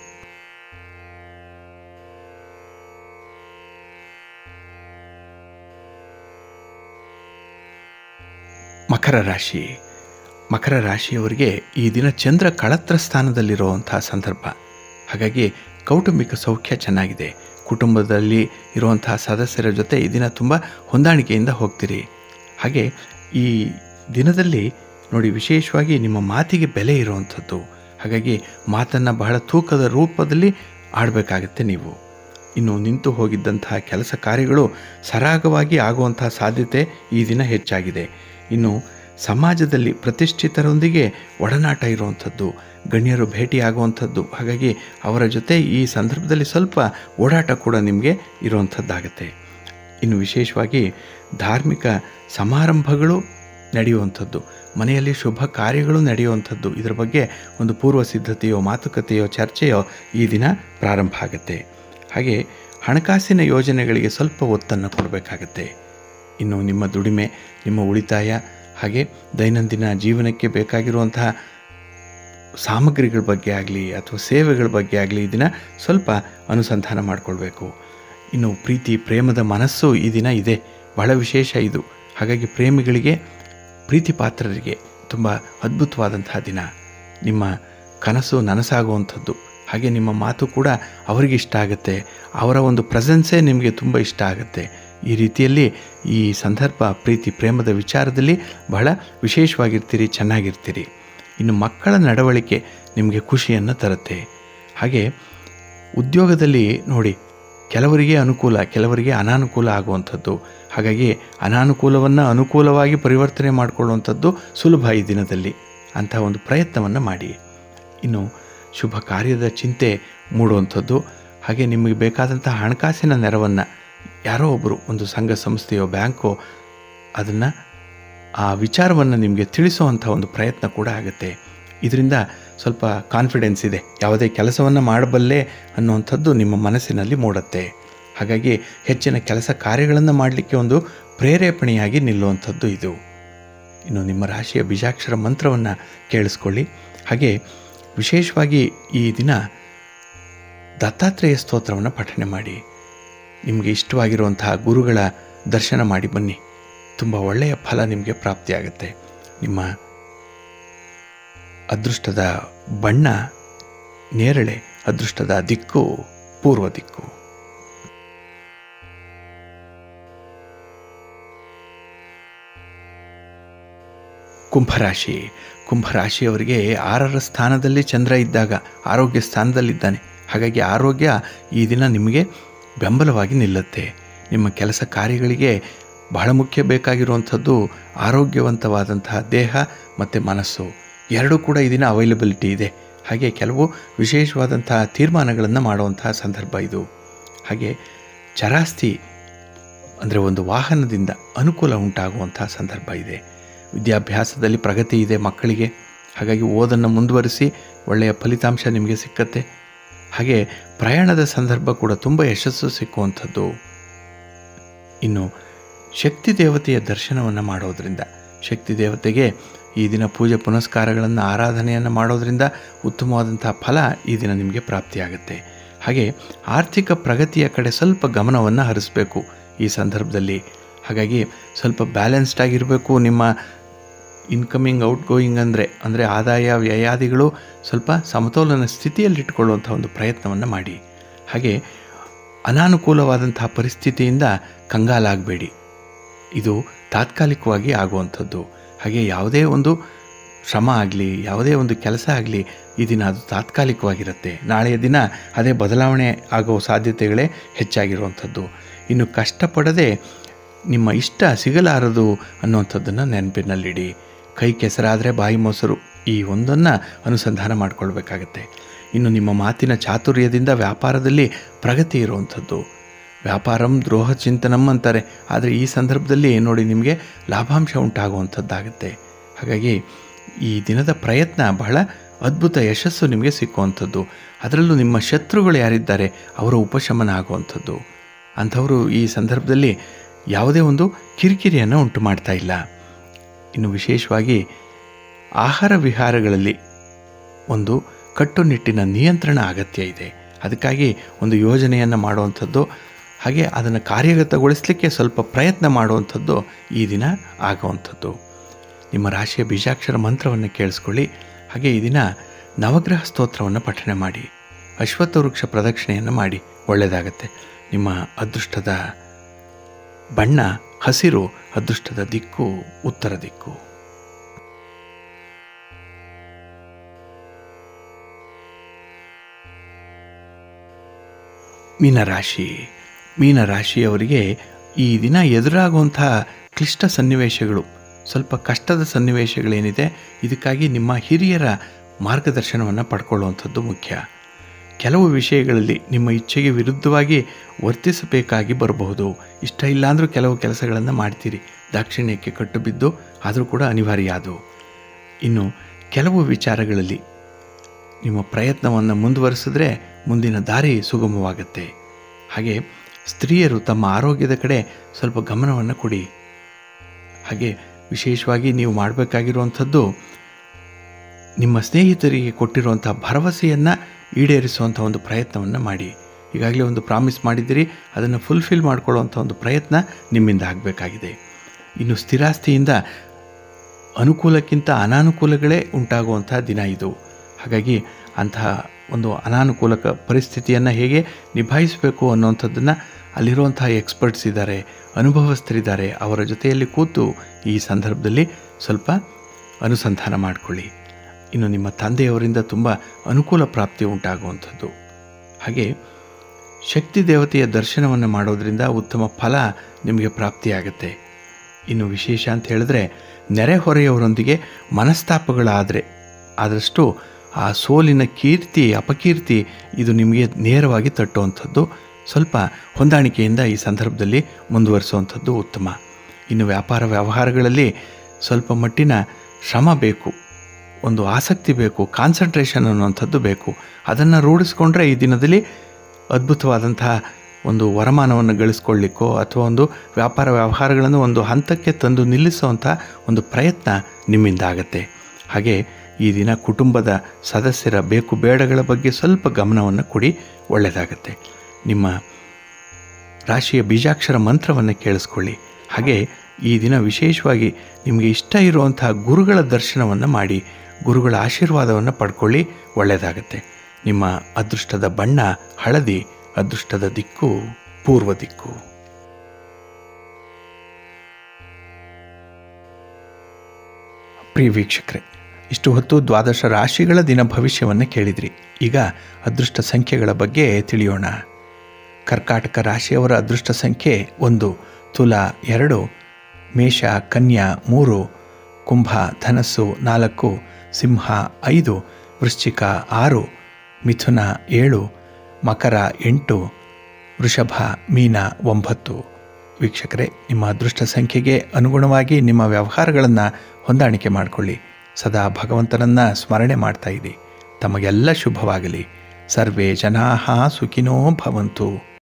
ಮಕರ ರಾಶಿ ಮಕರ ರಾಶಿಯವರಿಗೆ ಈ ದಿನ ಚಂದ್ರ ಕಳತ್ರ ಸ್ಥಾನದಲ್ಲಿರುವಂಥ ಸಂದರ್ಭ ಹಾಗಾಗಿ ಕೌಟುಂಬಿಕ ಸೌಖ್ಯ ಚೆನ್ನಾಗಿದೆ ಕುಟುಂಬದಲ್ಲಿ ಇರುವಂತಹ ಸದಸ್ಯರ ಜೊತೆ ಈ ದಿನ ತುಂಬ ಹೊಂದಾಣಿಕೆಯಿಂದ ಹೋಗ್ತೀರಿ ಹಾಗೆ ಈ ದಿನದಲ್ಲಿ ನೋಡಿ ವಿಶೇಷವಾಗಿ ನಿಮ್ಮ ಮಾತಿಗೆ ಬೆಲೆ ಇರುವಂಥದ್ದು ಹಾಗಾಗಿ ಮಾತನ್ನು ಬಹಳ ತೂಕದ ರೂಪದಲ್ಲಿ ಆಡಬೇಕಾಗತ್ತೆ ನೀವು ಇನ್ನು ನಿಂತು ಹೋಗಿದ್ದಂತಹ ಕೆಲಸ ಕಾರ್ಯಗಳು ಸರಾಗವಾಗಿ ಆಗುವಂತಹ ಸಾಧ್ಯತೆ ಈ ದಿನ ಹೆಚ್ಚಾಗಿದೆ ಇನ್ನು ಸಮಾಜದಲ್ಲಿ ಪ್ರತಿಷ್ಠಿತರೊಂದಿಗೆ ಒಡನಾಟ ಇರುವಂಥದ್ದು ಗಣ್ಯರು ಭೇಟಿಯಾಗುವಂಥದ್ದು ಹಾಗಾಗಿ ಅವರ ಜೊತೆ ಈ ಸಂದರ್ಭದಲ್ಲಿ ಸ್ವಲ್ಪ ಓಡಾಟ ಕೂಡ ನಿಮಗೆ ಇರುವಂಥದ್ದಾಗತ್ತೆ ಇನ್ನು ವಿಶೇಷವಾಗಿ ಧಾರ್ಮಿಕ ಸಮಾರಂಭಗಳು ನಡೆಯುವಂಥದ್ದು ಮನೆಯಲ್ಲಿ ಶುಭ ಕಾರ್ಯಗಳು ನಡೆಯುವಂಥದ್ದು ಇದರ ಬಗ್ಗೆ ಒಂದು ಪೂರ್ವ ಸಿದ್ಧತೆಯೋ ಮಾತುಕತೆಯೋ ಚರ್ಚೆಯೋ ಈ ದಿನ ಪ್ರಾರಂಭ ಆಗುತ್ತೆ ಹಾಗೆ ಹಣಕಾಸಿನ ಯೋಜನೆಗಳಿಗೆ ಸ್ವಲ್ಪ ಒತ್ತನ್ನು ಕೊಡಬೇಕಾಗತ್ತೆ ಇನ್ನು ನಿಮ್ಮ ದುಡಿಮೆ ನಿಮ್ಮ ಉಳಿತಾಯ ಹಾಗೆ ದೈನಂದಿನ ಜೀವನಕ್ಕೆ ಬೇಕಾಗಿರುವಂತಹ ಸಾಮಗ್ರಿಗಳ ಬಗ್ಗೆ ಆಗಲಿ ಅಥವಾ ಸೇವೆಗಳ ಬಗ್ಗೆ ಆಗಲಿ ಈ ದಿನ ಸ್ವಲ್ಪ ಅನುಸಂಧಾನ ಮಾಡಿಕೊಳ್ಬೇಕು ಇನ್ನು ಪ್ರೀತಿ ಪ್ರೇಮದ ಮನಸ್ಸು ಈ ದಿನ ಇದೆ ಬಹಳ ವಿಶೇಷ ಇದು ಹಾಗಾಗಿ ಪ್ರೇಮಿಗಳಿಗೆ ಪ್ರೀತಿ ಪಾತ್ರರಿಗೆ ತುಂಬ ಅದ್ಭುತವಾದಂತಹ ದಿನ ನಿಮ್ಮ ಕನಸು ನನಸಾಗುವಂಥದ್ದು ಹಾಗೆ ನಿಮ್ಮ ಮಾತು ಕೂಡ ಅವರಿಗೆ ಇಷ್ಟ ಆಗುತ್ತೆ ಅವರ ಒಂದು ಪ್ರೆಸೆನ್ಸೇ ನಿಮಗೆ ತುಂಬ ಇಷ್ಟ ಆಗುತ್ತೆ ಈ ರೀತಿಯಲ್ಲಿ ಈ ಸಂದರ್ಭ ಪ್ರೀತಿ ಪ್ರೇಮದ ವಿಚಾರದಲ್ಲಿ ಬಹಳ ವಿಶೇಷವಾಗಿರ್ತೀರಿ ಚೆನ್ನಾಗಿರ್ತೀರಿ ಇನ್ನು ಮಕ್ಕಳ ನಡವಳಿಕೆ ನಿಮಗೆ ಖುಷಿಯನ್ನು ತರುತ್ತೆ ಹಾಗೆ ಉದ್ಯೋಗದಲ್ಲಿ ನೋಡಿ ಕೆಲವರಿಗೆ ಅನುಕೂಲ ಕೆಲವರಿಗೆ ಅನಾನುಕೂಲ ಆಗುವಂಥದ್ದು ಹಾಗಾಗಿ ಅನಾನುಕೂಲವನ್ನು ಅನುಕೂಲವಾಗಿ ಪರಿವರ್ತನೆ ಮಾಡಿಕೊಳ್ಳುವಂಥದ್ದು ಸುಲಭ ಈ ದಿನದಲ್ಲಿ ಅಂತಹ ಒಂದು ಪ್ರಯತ್ನವನ್ನು ಮಾಡಿ ಇನ್ನು ಶುಭ ಕಾರ್ಯದ ಚಿಂತೆ ಮೂಡುವಂಥದ್ದು ಹಾಗೆ ನಿಮಗೆ ಬೇಕಾದಂಥ ಹಣಕಾಸಿನ ನೆರವನ್ನು ಯಾರೋ ಒಬ್ಬರು ಒಂದು ಸಂಘ ಸಂಸ್ಥೆಯೋ ಬ್ಯಾಂಕೋ ಅದನ್ನು ಆ ವಿಚಾರವನ್ನು ನಿಮಗೆ ತಿಳಿಸುವಂಥ ಒಂದು ಪ್ರಯತ್ನ ಕೂಡ ಆಗುತ್ತೆ ಇದರಿಂದ ಸ್ವಲ್ಪ ಕಾನ್ಫಿಡೆನ್ಸ್ ಇದೆ ಯಾವುದೇ ಕೆಲಸವನ್ನು ಮಾಡಬಲ್ಲೆ ಅನ್ನುವಂಥದ್ದು ನಿಮ್ಮ ಮನಸ್ಸಿನಲ್ಲಿ ಮೂಡುತ್ತೆ ಹಾಗಾಗಿ ಹೆಚ್ಚಿನ ಕೆಲಸ ಕಾರ್ಯಗಳನ್ನು ಮಾಡಲಿಕ್ಕೆ ಒಂದು ಪ್ರೇರೇಪಣೆಯಾಗಿ ನಿಲ್ಲುವಂಥದ್ದು ಇದು ಇನ್ನು ನಿಮ್ಮ ರಾಶಿಯ ಬೀಜಾಕ್ಷರ ಮಂತ್ರವನ್ನು ಕೇಳಿಸ್ಕೊಳ್ಳಿ ಹಾಗೆ ವಿಶೇಷವಾಗಿ ಈ ದಿನ ದತ್ತಾತ್ರೇಯ ಸ್ತೋತ್ರವನ್ನು ಪಠನೆ ಮಾಡಿ ನಿಮಗೆ ಇಷ್ಟವಾಗಿರುವಂತಹ ಗುರುಗಳ ದರ್ಶನ ಮಾಡಿ ಬನ್ನಿ ತುಂಬ ಒಳ್ಳೆಯ ಫಲ ನಿಮಗೆ ಪ್ರಾಪ್ತಿಯಾಗುತ್ತೆ ನಿಮ್ಮ ಅದೃಷ್ಟದ ಬಣ್ಣ ನೇರಳೆ ಅದೃಷ್ಟದ ದಿಕ್ಕು ಪೂರ್ವ ದಿಕ್ಕು ಕುಂಭರಾಶಿ ಕುಂಭರಾಶಿಯವರಿಗೆ ಆರರ ಸ್ಥಾನದಲ್ಲಿ ಚಂದ್ರ ಇದ್ದಾಗ ಆರೋಗ್ಯ ಸ್ಥಾನದಲ್ಲಿದ್ದಾನೆ ಹಾಗಾಗಿ ಆರೋಗ್ಯ ಈ ದಿನ ನಿಮಗೆ ಬೆಂಬಲವಾಗಿ ನಿಲ್ಲುತ್ತೆ ನಿಮ್ಮ ಕೆಲಸ ಕಾರ್ಯಗಳಿಗೆ ಬಹಳ ಮುಖ್ಯ ಬೇಕಾಗಿರುವಂಥದ್ದು ಆರೋಗ್ಯವಂತವಾದಂತಹ ದೇಹ ಮತ್ತು ಮನಸ್ಸು ಎರಡೂ ಕೂಡ ಈ ದಿನ ಅವೈಲಬಿಲಿಟಿ ಇದೆ ಹಾಗೆ ಕೆಲವು ವಿಶೇಷವಾದಂತಹ ತೀರ್ಮಾನಗಳನ್ನು ಮಾಡುವಂತಹ ಸಂದರ್ಭ ಇದು ಹಾಗೆ ಚರಾಸ್ತಿ ಅಂದರೆ ಒಂದು ವಾಹನದಿಂದ ಅನುಕೂಲ ಉಂಟಾಗುವಂತಹ ಸಂದರ್ಭ ಇದೆ ವಿದ್ಯಾಭ್ಯಾಸದಲ್ಲಿ ಪ್ರಗತಿ ಇದೆ ಮಕ್ಕಳಿಗೆ ಹಾಗಾಗಿ ಓದನ್ನು ಮುಂದುವರಿಸಿ ಒಳ್ಳೆಯ ಫಲಿತಾಂಶ ನಿಮಗೆ ಸಿಕ್ಕತ್ತೆ ಹಾಗೆ ಪ್ರಯಾಣದ ಸಂದರ್ಭ ಕೂಡ ತುಂಬ ಯಶಸ್ಸು ಸಿಕ್ಕುವಂಥದ್ದು ಇನ್ನು ಶಕ್ತಿ ದೇವತೆಯ ದರ್ಶನವನ್ನು ಮಾಡೋದರಿಂದ ಶಕ್ತಿ ದೇವತೆಗೆ ಈ ದಿನ ಪೂಜೆ ಪುನಸ್ಕಾರಗಳನ್ನು ಆರಾಧನೆಯನ್ನು ಮಾಡೋದರಿಂದ ಉತ್ತಮವಾದಂಥ ಫಲ ಈ ದಿನ ನಿಮಗೆ ಪ್ರಾಪ್ತಿಯಾಗುತ್ತೆ ಹಾಗೆ ಆರ್ಥಿಕ ಪ್ರಗತಿಯ ಕಡೆ ಸ್ವಲ್ಪ ಗಮನವನ್ನು ಹರಿಸಬೇಕು ಈ ಸಂದರ್ಭದಲ್ಲಿ ಹಾಗಾಗಿ ಸ್ವಲ್ಪ ಬ್ಯಾಲೆನ್ಸ್ಡ್ ಆಗಿರಬೇಕು ನಿಮ್ಮ ಇನ್ಕಮಿಂಗ್ ಔಟ್ ಗೋಯಿಂಗ್ ಅಂದರೆ ಅಂದರೆ ಆದಾಯ ವ್ಯಯಾದಿಗಳು ಸ್ವಲ್ಪ ಸಮತೋಲನ ಸ್ಥಿತಿಯಲ್ಲಿಟ್ಟುಕೊಳ್ಳುವಂಥ ಒಂದು ಪ್ರಯತ್ನವನ್ನು ಮಾಡಿ ಹಾಗೆ ಅನಾನುಕೂಲವಾದಂತಹ ಪರಿಸ್ಥಿತಿಯಿಂದ ಕಂಗಾಲಾಗಬೇಡಿ ಇದು ತಾತ್ಕಾಲಿಕವಾಗಿ ಆಗುವಂಥದ್ದು ಹಾಗೆ ಯಾವುದೇ ಒಂದು ಶ್ರಮ ಆಗಲಿ ಯಾವುದೇ ಒಂದು ಕೆಲಸ ಆಗಲಿ ಈ ದಿನ ಅದು ತಾತ್ಕಾಲಿಕವಾಗಿರುತ್ತೆ ನಾಳೆಯ ದಿನ ಅದೇ ಬದಲಾವಣೆ ಆಗೋ ಸಾಧ್ಯತೆಗಳೇ ಹೆಚ್ಚಾಗಿರುವಂಥದ್ದು ಇನ್ನು ಕಷ್ಟಪಡದೆ ನಿಮ್ಮ ಇಷ್ಟ ಸಿಗಲಾರದು ಅನ್ನುವಂಥದ್ದನ್ನು ನೆನಪಿನಲ್ಲಿಡಿ ಕೈ ಕೆಸರಾದರೆ ಬಾಯಿ ಮೊಸರು ಈ ಒಂದನ್ನು ಅನುಸಂಧಾನ ಮಾಡಿಕೊಳ್ಬೇಕಾಗತ್ತೆ ಇನ್ನು ನಿಮ್ಮ ಮಾತಿನ ಚಾತುರ್ಯದಿಂದ ವ್ಯಾಪಾರದಲ್ಲಿ ಪ್ರಗತಿ ಇರುವಂಥದ್ದು ವ್ಯಾಪಾರಂ ದ್ರೋಹ ಚಿಂತನಂ ಅಂತಾರೆ ಆದರೆ ಈ ಸಂದರ್ಭದಲ್ಲಿ ನೋಡಿ ನಿಮಗೆ ಲಾಭಾಂಶ ಉಂಟಾಗುವಂಥದ್ದಾಗುತ್ತೆ ಹಾಗಾಗಿ ಈ ದಿನದ ಪ್ರಯತ್ನ ಬಹಳ ಅದ್ಭುತ ಯಶಸ್ಸು ನಿಮಗೆ ಸಿಕ್ಕುವಂಥದ್ದು ಅದರಲ್ಲೂ ನಿಮ್ಮ ಶತ್ರುಗಳು ಯಾರಿದ್ದಾರೆ ಅವರ ಉಪಶಮನ ಆಗುವಂಥದ್ದು ಅಂಥವರು ಈ ಸಂದರ್ಭದಲ್ಲಿ ಯಾವುದೇ ಒಂದು ಕಿರಿಕಿರಿಯನ್ನು ಉಂಟು ಮಾಡ್ತಾ ಇಲ್ಲ ಇನ್ನು ವಿಶೇಷವಾಗಿ ಆಹಾರ ವಿಹಾರಗಳಲ್ಲಿ ಒಂದು ಕಟ್ಟುನಿಟ್ಟಿನ ನಿಯಂತ್ರಣ ಅಗತ್ಯ ಇದೆ ಅದಕ್ಕಾಗಿ ಒಂದು ಯೋಜನೆಯನ್ನು ಮಾಡುವಂಥದ್ದು ಹಾಗೆ ಅದನ್ನು ಕಾರ್ಯಗತಗೊಳಿಸಲಿಕ್ಕೆ ಸ್ವಲ್ಪ ಪ್ರಯತ್ನ ಮಾಡುವಂಥದ್ದು ಈ ದಿನ ಆಗುವಂಥದ್ದು ನಿಮ್ಮ ರಾಶಿಯ ಬೀಜಾಕ್ಷರ ಮಂತ್ರವನ್ನು ಕೇಳಿಸ್ಕೊಳ್ಳಿ ಹಾಗೆ ಈ ದಿನ ನವಗ್ರಹ ಸ್ತೋತ್ರವನ್ನು ಪಠನೆ ಮಾಡಿ ಅಶ್ವತ್ಥ ವೃಕ್ಷ ಪ್ರದಕ್ಷಿಣೆಯನ್ನು ಮಾಡಿ ಒಳ್ಳೆಯದಾಗತ್ತೆ ನಿಮ್ಮ ಅದೃಷ್ಟದ ಬಣ್ಣ ಹಸಿರು ಅದೃಷ್ಟದ ದಿಕ್ಕು ಉತ್ತರ ದಿಕ್ಕು ಮೀನರಾಶಿ ಮೀನರಾಶಿಯವರಿಗೆ ಈ ದಿನ ಎದುರಾಗುವಂಥ ಕ್ಲಿಷ್ಟ ಸನ್ನಿವೇಶಗಳು ಸ್ವಲ್ಪ ಕಷ್ಟದ ಸನ್ನಿವೇಶಗಳೇನಿದೆ ಇದಕ್ಕಾಗಿ ನಿಮ್ಮ ಹಿರಿಯರ ಮಾರ್ಗದರ್ಶನವನ್ನು ಪಡ್ಕೊಳ್ಳುವಂಥದ್ದು ಮುಖ್ಯ ಕೆಲವು ವಿಷಯಗಳಲ್ಲಿ ನಿಮ್ಮ ಇಚ್ಛೆಗೆ ವಿರುದ್ಧವಾಗಿ ವರ್ತಿಸಬೇಕಾಗಿ ಬರಬಹುದು ಇಷ್ಟ ಇಲ್ಲ ಅಂದರೂ ಕೆಲವು ಕೆಲಸಗಳನ್ನು ಮಾಡ್ತೀರಿ ದಾಕ್ಷಿಣ್ಯಕ್ಕೆ ಕಟ್ಟು ಬಿದ್ದು ಆದರೂ ಕೂಡ ಅನಿವಾರ್ಯ ಅದು ಇನ್ನು ಕೆಲವು ವಿಚಾರಗಳಲ್ಲಿ ನಿಮ್ಮ ಪ್ರಯತ್ನವನ್ನು ಮುಂದುವರಿಸಿದ್ರೆ ಮುಂದಿನ ದಾರಿ ಸುಗಮವಾಗುತ್ತೆ ಹಾಗೆ ಸ್ತ್ರೀಯರು ತಮ್ಮ ಆರೋಗ್ಯದ ಕಡೆ ಸ್ವಲ್ಪ ಗಮನವನ್ನು ಕೊಡಿ ಹಾಗೆ ವಿಶೇಷವಾಗಿ ನೀವು ಮಾಡಬೇಕಾಗಿರುವಂಥದ್ದು ನಿಮ್ಮ ಸ್ನೇಹಿತರಿಗೆ ಕೊಟ್ಟಿರುವಂಥ ಭರವಸೆಯನ್ನು ಈಡೇರಿಸುವಂಥ ಒಂದು ಪ್ರಯತ್ನವನ್ನು ಮಾಡಿ ಈಗಾಗಲೇ ಒಂದು ಪ್ರಾಮಿಸ್ ಮಾಡಿದ್ದೀರಿ ಅದನ್ನು ಫುಲ್ಫಿಲ್ ಮಾಡ್ಕೊಳ್ಳುವಂಥ ಒಂದು ಪ್ರಯತ್ನ ನಿಮ್ಮಿಂದ ಆಗಬೇಕಾಗಿದೆ ಇನ್ನು ಸ್ಥಿರಾಸ್ತಿಯಿಂದ ಅನುಕೂಲಕ್ಕಿಂತ ಅನಾನುಕೂಲಗಳೇ ಉಂಟಾಗುವಂಥ ದಿನ ಇದು ಹಾಗಾಗಿ ಅಂತಹ ಒಂದು ಅನಾನುಕೂಲಕ ಪರಿಸ್ಥಿತಿಯನ್ನು ಹೇಗೆ ನಿಭಾಯಿಸಬೇಕು ಅನ್ನುವಂಥದ್ದನ್ನು ಅಲ್ಲಿರುವಂತಹ ಎಕ್ಸ್ಪರ್ಟ್ಸ್ ಇದ್ದಾರೆ ಅನುಭವಸ್ಥರಿದ್ದಾರೆ ಅವರ ಜೊತೆಯಲ್ಲಿ ಕೂತು ಈ ಸಂದರ್ಭದಲ್ಲಿ ಸ್ವಲ್ಪ ಅನುಸಂಧಾನ ಮಾಡಿಕೊಳ್ಳಿ ಇನ್ನು ನಿಮ್ಮ ತಂದೆಯವರಿಂದ ತುಂಬ ಅನುಕೂಲ ಪ್ರಾಪ್ತಿ ಉಂಟಾಗುವಂಥದ್ದು ಹಾಗೆ ಶಕ್ತಿ ದೇವತೆಯ ದರ್ಶನವನ್ನು ಮಾಡೋದರಿಂದ ಉತ್ತಮ ಫಲ ನಿಮಗೆ ಪ್ರಾಪ್ತಿಯಾಗುತ್ತೆ ಇನ್ನು ವಿಶೇಷ ಅಂತ ಹೇಳಿದ್ರೆ ನೆರೆಹೊರೆಯವರೊಂದಿಗೆ ಮನಸ್ತಾಪಗಳಾದರೆ ಆದಷ್ಟು ಆ ಸೋಲಿನ ಕೀರ್ತಿ ಅಪಕೀರ್ತಿ ಇದು ನಿಮಗೆ ನೇರವಾಗಿ ತಟ್ಟುವಂಥದ್ದು ಸ್ವಲ್ಪ ಹೊಂದಾಣಿಕೆಯಿಂದ ಈ ಸಂದರ್ಭದಲ್ಲಿ ಮುಂದುವರಿಸುವಂಥದ್ದು ಉತ್ತಮ ಇನ್ನು ವ್ಯಾಪಾರ ವ್ಯವಹಾರಗಳಲ್ಲಿ ಸ್ವಲ್ಪ ಮಟ್ಟಿನ ಶ್ರಮ ಬೇಕು ಒಂದು ಆಸಕ್ತಿ ಬೇಕು ಕಾನ್ಸಂಟ್ರೇಷನ್ ಅನ್ನುವಂಥದ್ದು ಬೇಕು ಅದನ್ನು ರೂಢಿಸ್ಕೊಂಡ್ರೆ ಈ ದಿನದಲ್ಲಿ ಅದ್ಭುತವಾದಂತಹ ಒಂದು ವರಮಾನವನ್ನು ಗಳಿಸ್ಕೊಳ್ಳಿಕ್ಕೋ ಅಥವಾ ಒಂದು ವ್ಯಾಪಾರ ವ್ಯವಹಾರಗಳನ್ನು ಒಂದು ಹಂತಕ್ಕೆ ತಂದು ನಿಲ್ಲಿಸುವಂಥ ಒಂದು ಪ್ರಯತ್ನ ನಿಮ್ಮಿಂದ ಆಗತ್ತೆ ಹಾಗೆ ಈ ದಿನ ಕುಟುಂಬದ ಸದಸ್ಯರ ಬೇಕು ಬೇಡಗಳ ಬಗ್ಗೆ ಸ್ವಲ್ಪ ಗಮನವನ್ನು ಕೊಡಿ ಒಳ್ಳೆಯದಾಗತ್ತೆ ನಿಮ್ಮ ರಾಶಿಯ ಬೀಜಾಕ್ಷರ ಮಂತ್ರವನ್ನು ಕೇಳಿಸ್ಕೊಳ್ಳಿ ಹಾಗೆ ಈ ದಿನ ವಿಶೇಷವಾಗಿ ನಿಮಗೆ ಇಷ್ಟ ಇರುವಂತಹ ಗುರುಗಳ ದರ್ಶನವನ್ನು ಮಾಡಿ ಗುರುಗಳ ಆಶೀರ್ವಾದವನ್ನು ಪಡ್ಕೊಳ್ಳಿ ಒಳ್ಳೆಯದಾಗತ್ತೆ ನಿಮ್ಮ ಅದೃಷ್ಟದ ಬಣ್ಣ ಹಳದಿ ಅದೃಷ್ಟದ ದಿಕ್ಕು ಪೂರ್ವ ದಿಕ್ಕು ಪ್ರಿಯ ವೀಕ್ಷಕರೇ ಇಷ್ಟು ಹೊತ್ತು ದ್ವಾದಶ ರಾಶಿಗಳ ದಿನ ಭವಿಷ್ಯವನ್ನು ಕೇಳಿದ್ರಿ ಈಗ ಅದೃಷ್ಟ ಸಂಖ್ಯೆಗಳ ಬಗ್ಗೆ ತಿಳಿಯೋಣ ಕರ್ಕಾಟಕ ರಾಶಿಯವರ ಅದೃಷ್ಟ ಸಂಖ್ಯೆ ಒಂದು ತುಲಾ ಎರಡು ಮೇಷ ಕನ್ಯಾ ಮೂರು ಕುಂಭ ಧನಸ್ಸು ನಾಲ್ಕು ಸಿಂಹ ಐದು ವೃಶ್ಚಿಕ ಆರು ಮಿಥುನ ಏಳು ಮಕರ ಎಂಟು ವೃಷಭ ಮೀನ ಒಂಬತ್ತು ವೀಕ್ಷಕರೇ ನಿಮ್ಮ ಅದೃಷ್ಟ ಸಂಖ್ಯೆಗೆ ಅನುಗುಣವಾಗಿ ನಿಮ್ಮ ವ್ಯವಹಾರಗಳನ್ನು ಹೊಂದಾಣಿಕೆ ಮಾಡಿಕೊಳ್ಳಿ ಸದಾ ಭಗವಂತನನ್ನು ಸ್ಮರಣೆ ಮಾಡ್ತಾ ಇರಿ ತಮಗೆಲ್ಲ ಶುಭವಾಗಲಿ ಸರ್ವೇ ಜನಾ ಸುಖಿನೋ ಭವಂತು